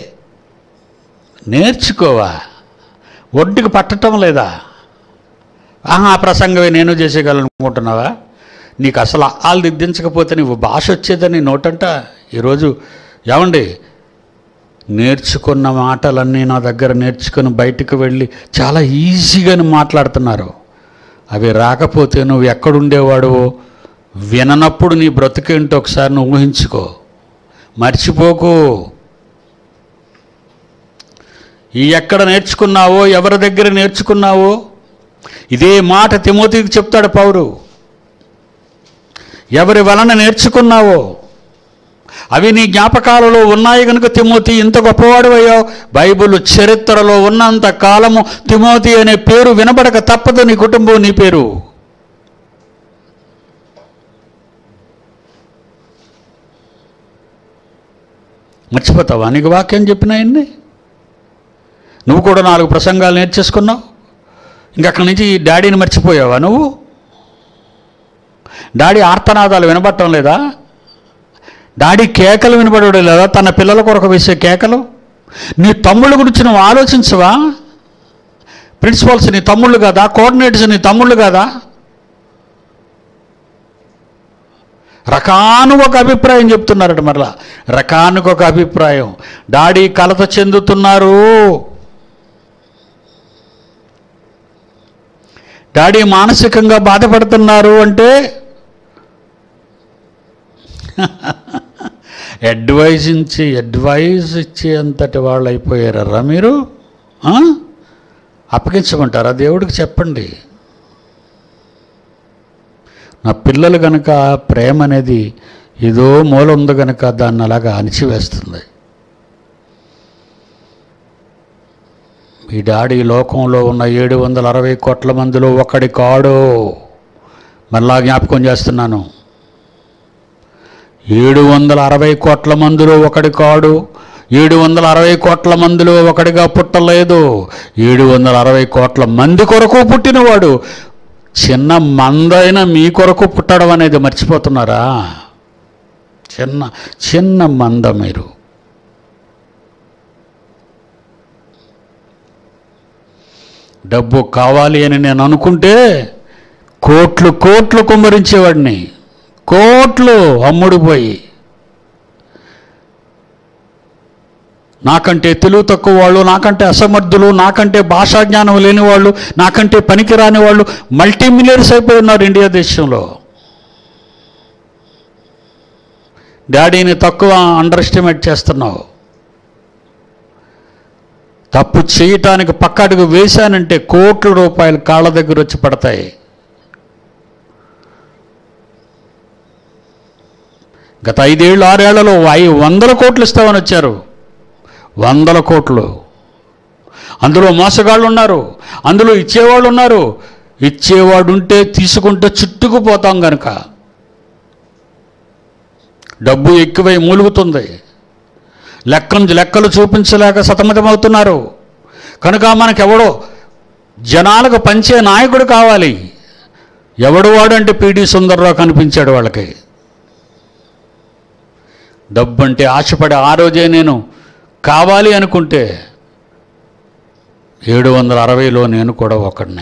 నేర్చుకోవా ఒడ్డుకి పట్టటం లేదా ఆహా ఆ ప్రసంగమే నేను చేసేయగలను అనుకుంటున్నావా నీకు అసలు ఆలు దిద్దించకపోతే నీవు భాష వచ్చేదని నోటంట ఈరోజు ఏమండి నేర్చుకున్న మాటలన్నీ నా దగ్గర నేర్చుకుని బయటకు వెళ్ళి చాలా ఈజీగా మాట్లాడుతున్నారు అవి రాకపోతే నువ్వు ఎక్కడుండేవాడువో విననప్పుడు నీ బ్రతుకేంటో ఒకసారి నువ్వు ఊహించుకో మర్చిపోకు ఈ ఎక్కడ నేర్చుకున్నావో ఎవరి దగ్గర నేర్చుకున్నావో ఇదే మాట తిమోతికి చెప్తాడు పౌరు ఎవరి వలన నేర్చుకున్నావో అవి నీ జ్ఞాపకాలలో ఉన్నాయి కనుక తిమోతి ఇంత గొప్పవాడు అయ్యావు బైబిల్ చరిత్రలో ఉన్నంత కాలము తిమోతి అనే పేరు వినబడక తప్పదు నీ కుటుంబం నీ పేరు మర్చిపోతావా నీకు వాక్యం చెప్పిన ఆయన్ని నువ్వు కూడా నాలుగు ప్రసంగాలు నేర్చేసుకున్నావు ఇంకక్కడి నుంచి ఈ డాడీని మర్చిపోయావా నువ్వు డాడీ ఆర్తనాదాలు వినబడటం లేదా డాడీ కేకలు వినబడడం లేదా తన పిల్లల కొరకు వేసే కేకలు నీ తమ్ముళ్ళ గురించి నువ్వు ఆలోచించవా ప్రిన్సిపల్స్ నీ తమ్ముళ్ళు కాదా కోఆర్డినేటర్స్ నీ తమ్ముళ్ళు కాదా రకానికి ఒక అభిప్రాయం చెప్తున్నారట మరలా రకానికి ఒక అభిప్రాయం డాడీ కలత చెందుతున్నారు డాడీ మానసికంగా బాధపడుతున్నారు అంటే అడ్వైజ్ ఇచ్చి అడ్వైజ్ ఇచ్చే అంతటి వాళ్ళు అయిపోయారా మీరు ఆ? అప్పగించమంటారా దేవుడికి చెప్పండి నా పిల్లలు గనక ప్రేమ అనేది ఏదో మూల ఉంది గనక దాన్ని అలాగా అణిచివేస్తుంది ఈ డాడీ లోకంలో ఉన్న ఏడు వందల అరవై కోట్ల మందిలో ఒకడి కాడు మళ్ళా జ్ఞాపకం చేస్తున్నాను ఏడు వందల అరవై కోట్ల మందిలో ఒకడి కాడు ఏడు వందల అరవై కోట్ల మందిలో ఒకడిగా పుట్టలేదు ఏడు వందల అరవై కోట్ల మంది కొరకు పుట్టినవాడు చిన్న మందైన మీ కొరకు పుట్టడం అనేది మర్చిపోతున్నారా చిన్న చిన్న మంద మీరు డబ్బు కావాలి అని నేను అనుకుంటే కోట్లు కోట్లు కుమ్మరించేవాడిని కోట్లు అమ్ముడుపోయి నాకంటే తెలివి తక్కువ వాళ్ళు నాకంటే అసమర్థులు నాకంటే భాషా జ్ఞానం లేని వాళ్ళు నాకంటే పనికిరాని వాళ్ళు మల్టీ మిలియర్స్ అయిపోయి ఉన్నారు ఇండియా దేశంలో డాడీని తక్కువ అండర్ ఎస్టిమేట్ చేస్తున్నావు తప్పు చేయటానికి పక్కడుగు వేశానంటే కోట్ల రూపాయలు కాళ్ళ దగ్గర వచ్చి పడతాయి గత ఐదేళ్ళు ఆరేళ్లలో ఐ వందల కోట్లు ఇస్తామని వచ్చారు వందల కోట్లు అందులో మోసగాళ్ళు ఉన్నారు అందులో ఇచ్చేవాళ్ళు ఉన్నారు ఇచ్చేవాడు ఉంటే తీసుకుంటే చుట్టుకుపోతాం కనుక డబ్బు ఎక్కువై మూలుగుతుంది లెక్కలు లెక్కలు చూపించలేక సతమతమవుతున్నారు కనుక మనకెవడో జనాలకు పంచే నాయకుడు కావాలి ఎవడు వాడు అంటే పీడి సుందర్రావు కనిపించాడు వాళ్ళకి డబ్బు అంటే ఆశపడి ఆ రోజే నేను కావాలి అనుకుంటే ఏడు వందల అరవైలో నేను కూడా ఒకడినే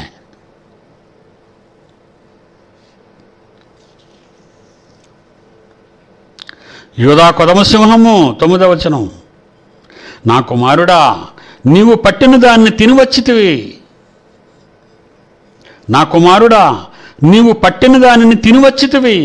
యోధా కొదమసింహము తొమ్మిదవ వచనం నా కుమారుడా నీవు పట్టిన దాన్ని తినివచ్చితివి నా కుమారుడా నీవు పట్టిన దానిని తినివచ్చితివి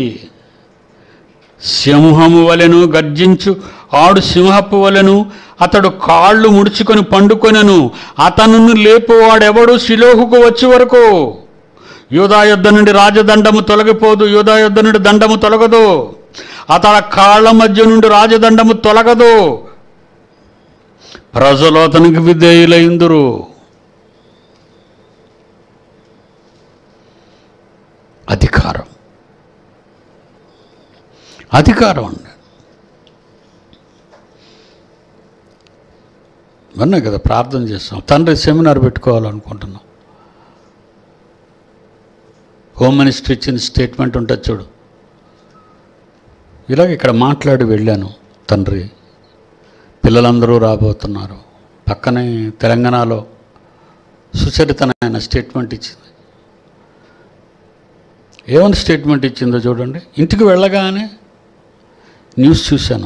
సింహము వలెను గర్జించు ఆడు సింహపు వలెను అతడు కాళ్ళు ముడుచుకొని పండుకొనెను అతనును లేపువాడెవడు శిలోహుకు వచ్చి వరకు యూదా యుద్ధ నుండి రాజదండము తొలగిపోదు యూదా యుద్ధ నుండి దండము తొలగదు అతడ కాళ్ళ మధ్య నుండి రాజదండము తొలగదు ప్రజలు అతనికి విధేయులైందురు అధికారం అధికారం అండి విన్నా కదా ప్రార్థన చేస్తాం తండ్రి సెమినార్ పెట్టుకోవాలనుకుంటున్నాం హోమ్ మినిస్టర్ ఇచ్చిన స్టేట్మెంట్ ఉంటుంది చూడు ఇలాగ ఇక్కడ మాట్లాడి వెళ్ళాను తండ్రి పిల్లలందరూ రాబోతున్నారు పక్కనే తెలంగాణలో సుచరితనైన స్టేట్మెంట్ ఇచ్చింది ఏమని స్టేట్మెంట్ ఇచ్చిందో చూడండి ఇంటికి వెళ్ళగానే న్యూస్ చూశాను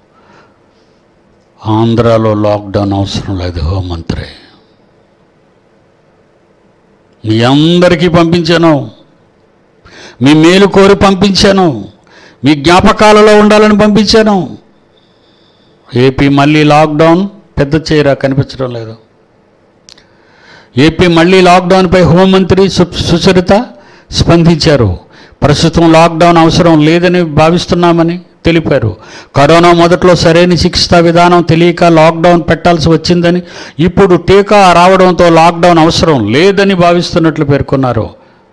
ఆంధ్రాలో లాక్డౌన్ అవసరం లేదు హోంమంత్రి మీ అందరికీ పంపించాను మీ మేలు కోరి పంపించాను మీ జ్ఞాపకాలలో ఉండాలని పంపించాను ఏపీ మళ్ళీ లాక్డౌన్ పెద్ద చీర కనిపించడం లేదు ఏపీ మళ్ళీ లాక్డౌన్పై హోంమంత్రి సు సుచరిత స్పందించారు ప్రస్తుతం లాక్డౌన్ అవసరం లేదని భావిస్తున్నామని తెలిపారు కరోనా మొదట్లో సరైన చికిత్సా విధానం తెలియక లాక్డౌన్ పెట్టాల్సి వచ్చిందని ఇప్పుడు టీకా రావడంతో లాక్డౌన్ అవసరం లేదని భావిస్తున్నట్లు పేర్కొన్నారు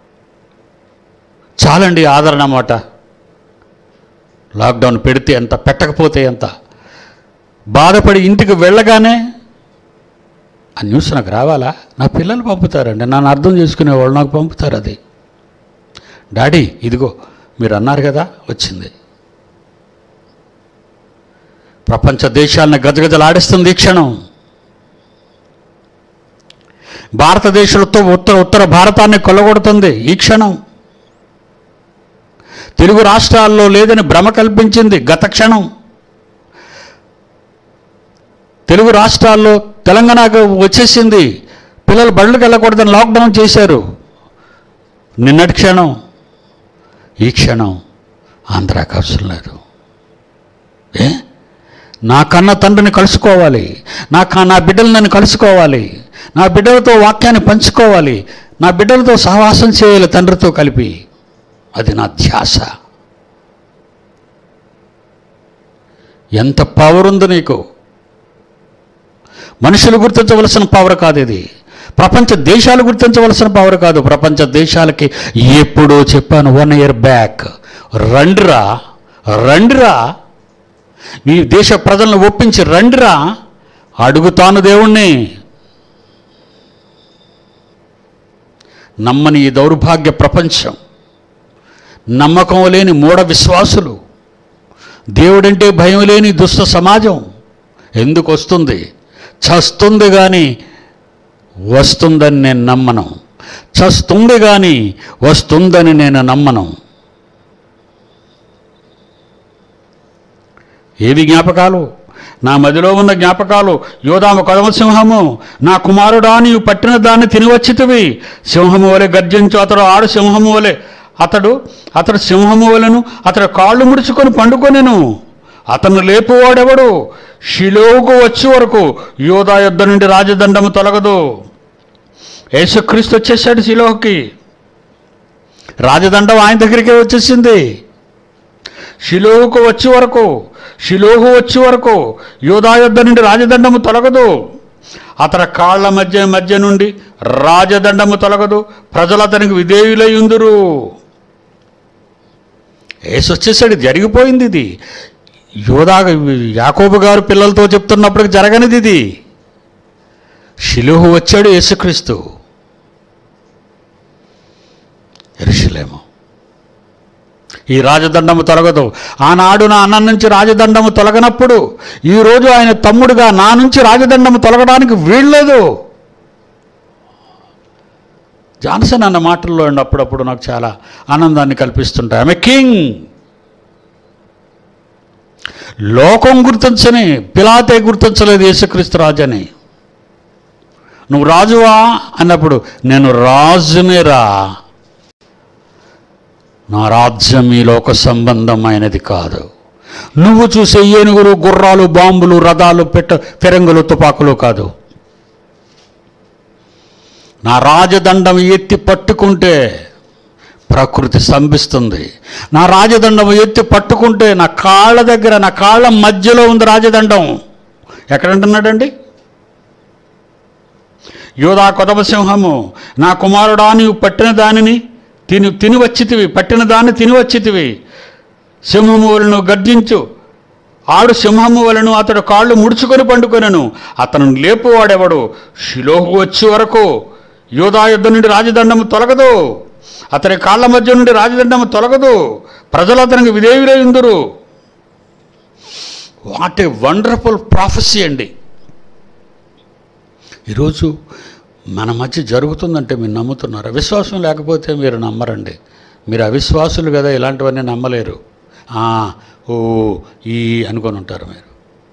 చాలండి ఆదరణ మాట లాక్డౌన్ పెడితే ఎంత పెట్టకపోతే ఎంత బాధపడి ఇంటికి వెళ్ళగానే ఆ న్యూస్ నాకు రావాలా నా పిల్లలు పంపుతారండి నన్ను అర్థం చేసుకునే వాళ్ళు నాకు పంపుతారు అది డాడీ ఇదిగో మీరు అన్నారు కదా వచ్చింది ప్రపంచ దేశాలను గజగజలాడిస్తుంది ఈ క్షణం భారతదేశంతో ఉత్తర ఉత్తర భారతాన్ని కొల్లగొడుతుంది ఈ క్షణం తెలుగు రాష్ట్రాల్లో లేదని భ్రమ కల్పించింది గత క్షణం తెలుగు రాష్ట్రాల్లో తెలంగాణకు వచ్చేసింది పిల్లలు బళ్ళకి వెళ్ళకూడదని లాక్డౌన్ చేశారు నిన్నటి క్షణం ఈ క్షణం ఆంధ్రాకి అవసరం లేదు ఏ నా కన్న తండ్రిని కలుసుకోవాలి నా క నా బిడ్డలు నన్ను కలుసుకోవాలి నా బిడ్డలతో వాక్యాన్ని పంచుకోవాలి నా బిడ్డలతో సహవాసం చేయాలి తండ్రితో కలిపి అది నా ధ్యాస ఎంత పవర్ ఉంది నీకు మనుషులు గుర్తించవలసిన పవర్ కాదు ఇది ప్రపంచ దేశాలు గుర్తించవలసిన పవర్ కాదు ప్రపంచ దేశాలకి ఎప్పుడో చెప్పాను వన్ ఇయర్ బ్యాక్ రండిరా రండిరా మీ దేశ ప్రజలను ఒప్పించి రండిరా అడుగుతాను దేవుణ్ణి నమ్మని ఈ దౌర్భాగ్య ప్రపంచం నమ్మకం లేని మూఢ విశ్వాసులు దేవుడంటే భయం లేని దుష్ట సమాజం ఎందుకు వస్తుంది చస్తుంది కానీ వస్తుందని నేను నమ్మను చస్తుంది కానీ వస్తుందని నేను నమ్మను ఏవి జ్ఞాపకాలు నా మదిలో ఉన్న జ్ఞాపకాలు యోధామ కదమ సింహము నా కుమారుడా నీవు పట్టిన దాన్ని తినివచ్చితివి సింహము వలె గర్జించు అతడు ఆడు సింహము వలె అతడు అతడు సింహము వలెను అతడు కాళ్ళు ముడుచుకొని పండుకొనెను అతను లేపువాడెవడు షిలోకు వచ్చే వరకు యోధా యుద్ధ నుండి రాజదండము తొలగదు యేసుక్రీస్తు వచ్చేసాడు శిలోకి రాజదండం ఆయన దగ్గరికే వచ్చేసింది షిలోహుకు వచ్చే వరకు షిలోహు వచ్చే వరకు యోధా యుద్ధ నుండి రాజదండము తొలగదు అతని కాళ్ళ మధ్య మధ్య నుండి రాజదండము తొలగదు ప్రజలు అతనికి విధేయులై ఉందురు ఏసు వచ్చేసాడు జరిగిపోయింది ఇది యోధా యాకోబు గారు పిల్లలతో చెప్తున్నప్పుడు జరగనిది ఇది షిలుహు వచ్చాడు యేసుక్రీస్తు ఎరుషులేము ఈ రాజదండము తొలగదు ఆనాడు నా అన్న నుంచి రాజదండము తొలగనప్పుడు ఈరోజు ఆయన తమ్ముడుగా నా నుంచి రాజదండము తొలగడానికి వీల్లేదు జాన్సన్ అన్న మాటల్లో ఉండి అప్పుడప్పుడు నాకు చాలా ఆనందాన్ని కల్పిస్తుంటాయి ఆమె కింగ్ లోకం గుర్తించని పిలాతే గుర్తించలేదు యేసుక్రీస్తు రాజని నువ్వు రాజువా అన్నప్పుడు నేను రాజునిరా నా రాజ్యం ఈ లోక సంబంధమైనది కాదు నువ్వు చూసే ఏనుగులు గుర్రాలు బాంబులు రథాలు పెట్ట ఫిరంగులు తుపాకులు కాదు నా రాజదండం ఎత్తి పట్టుకుంటే ప్రకృతి స్తంభిస్తుంది నా రాజదండం ఎత్తి పట్టుకుంటే నా కాళ్ళ దగ్గర నా కాళ్ళ మధ్యలో ఉంది రాజదండం ఎక్కడంటున్నాడండి యోధా కొదమ సింహము నా కుమారుడా నీవు పట్టిన దానిని తిని తిని వచ్చితివి పట్టిన దాన్ని తిని వచ్చితివి సింహము వలను గర్జించు ఆడు సింహము వలను అతడు కాళ్ళు ముడుచుకొని పండుకొనను అతను లేపువాడెవడు శిలోహు వచ్చే వరకు యోధా యుద్ధ నుండి రాజదండము తొలగదు అతని కాళ్ళ మధ్య నుండి రాజదండము తొలగదు ప్రజలు అతనికి విధేయులై ఉందురు వాట్ ఏ వండర్ఫుల్ ప్రాఫెసీ అండి ఈరోజు మన మధ్య జరుగుతుందంటే మీరు నమ్ముతున్నారా విశ్వాసం లేకపోతే మీరు నమ్మరండి మీరు అవిశ్వాసులు కదా ఇలాంటివన్నీ నమ్మలేరు ఆ, ఓ ఈ అనుకొని ఉంటారు మీరు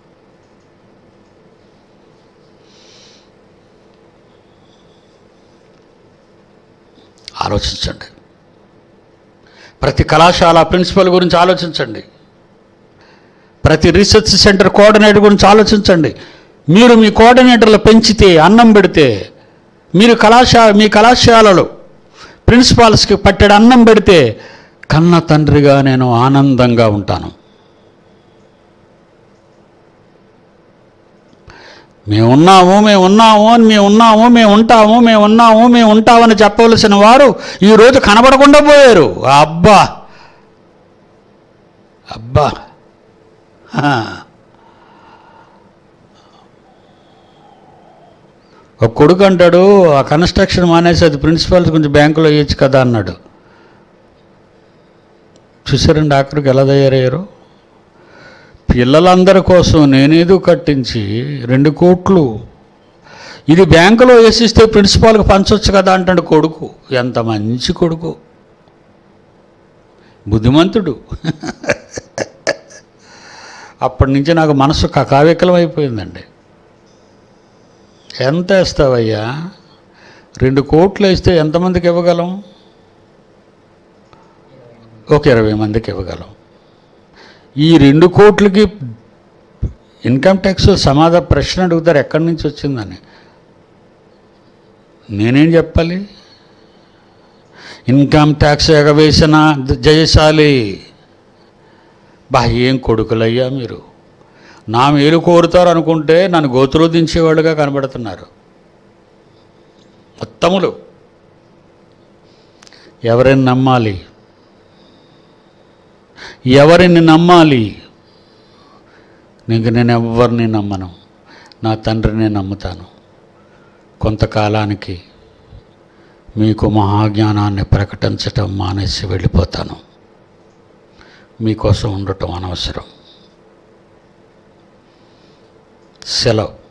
ఆలోచించండి ప్రతి కళాశాల ప్రిన్సిపల్ గురించి ఆలోచించండి ప్రతి రీసెర్చ్ సెంటర్ కోఆర్డినేటర్ గురించి ఆలోచించండి మీరు మీ కోఆర్డినేటర్లు పెంచితే అన్నం పెడితే మీరు కళాశాల మీ కళాశాలలో ప్రిన్సిపాల్స్కి పట్టెడు అన్నం పెడితే కన్న తండ్రిగా నేను ఆనందంగా ఉంటాను మేము ఉన్నాము మేము ఉన్నాము అని మేము ఉన్నాము మేము ఉంటాము మేము ఉన్నాము మేము ఉంటామని చెప్పవలసిన వారు ఈరోజు కనబడకుండా పోయారు అబ్బా అబ్బా హా. ఒక కొడుకు అంటాడు ఆ కన్స్ట్రక్షన్ మానేసి అది ప్రిన్సిపాల్స్ కొంచెం బ్యాంకులో వేయచ్చు కదా అన్నాడు చూసారండి ఆఖరికి ఎలా తయారయ్యారు పిల్లలందరి కోసం నేనేదో కట్టించి రెండు కోట్లు ఇది బ్యాంకులో వేసిస్తే ప్రిన్సిపాల్కి పంచవచ్చు కదా అంటాడు కొడుకు ఎంత మంచి కొడుకు బుద్ధిమంతుడు అప్పటి నుంచి నాకు మనసు కకావికలం అయిపోయిందండి ఎంత వేస్తావయ్యా రెండు కోట్లు వేస్తే ఎంతమందికి ఇవ్వగలం ఒక ఇరవై మందికి ఇవ్వగలం ఈ రెండు కోట్లకి ఇన్కమ్ ట్యాక్స్ సమాధా ప్రశ్న అడుగుతారు ఎక్కడి నుంచి వచ్చిందని నేనేం చెప్పాలి ఇన్కమ్ ట్యాక్స్ ఎగవేసిన జయశాలి బా ఏం కొడుకులయ్యా మీరు నా మేలు కోరుతారు అనుకుంటే నన్ను గోతులో దించేవాళ్ళుగా కనబడుతున్నారు మొత్తములు ఎవరిని నమ్మాలి ఎవరిని నమ్మాలి నీకు నేను ఎవరిని నమ్మను నా తండ్రిని నమ్ముతాను కొంతకాలానికి మీకు మహాజ్ఞానాన్ని ప్రకటించటం మానేసి వెళ్ళిపోతాను మీకోసం ఉండటం అనవసరం సెలవు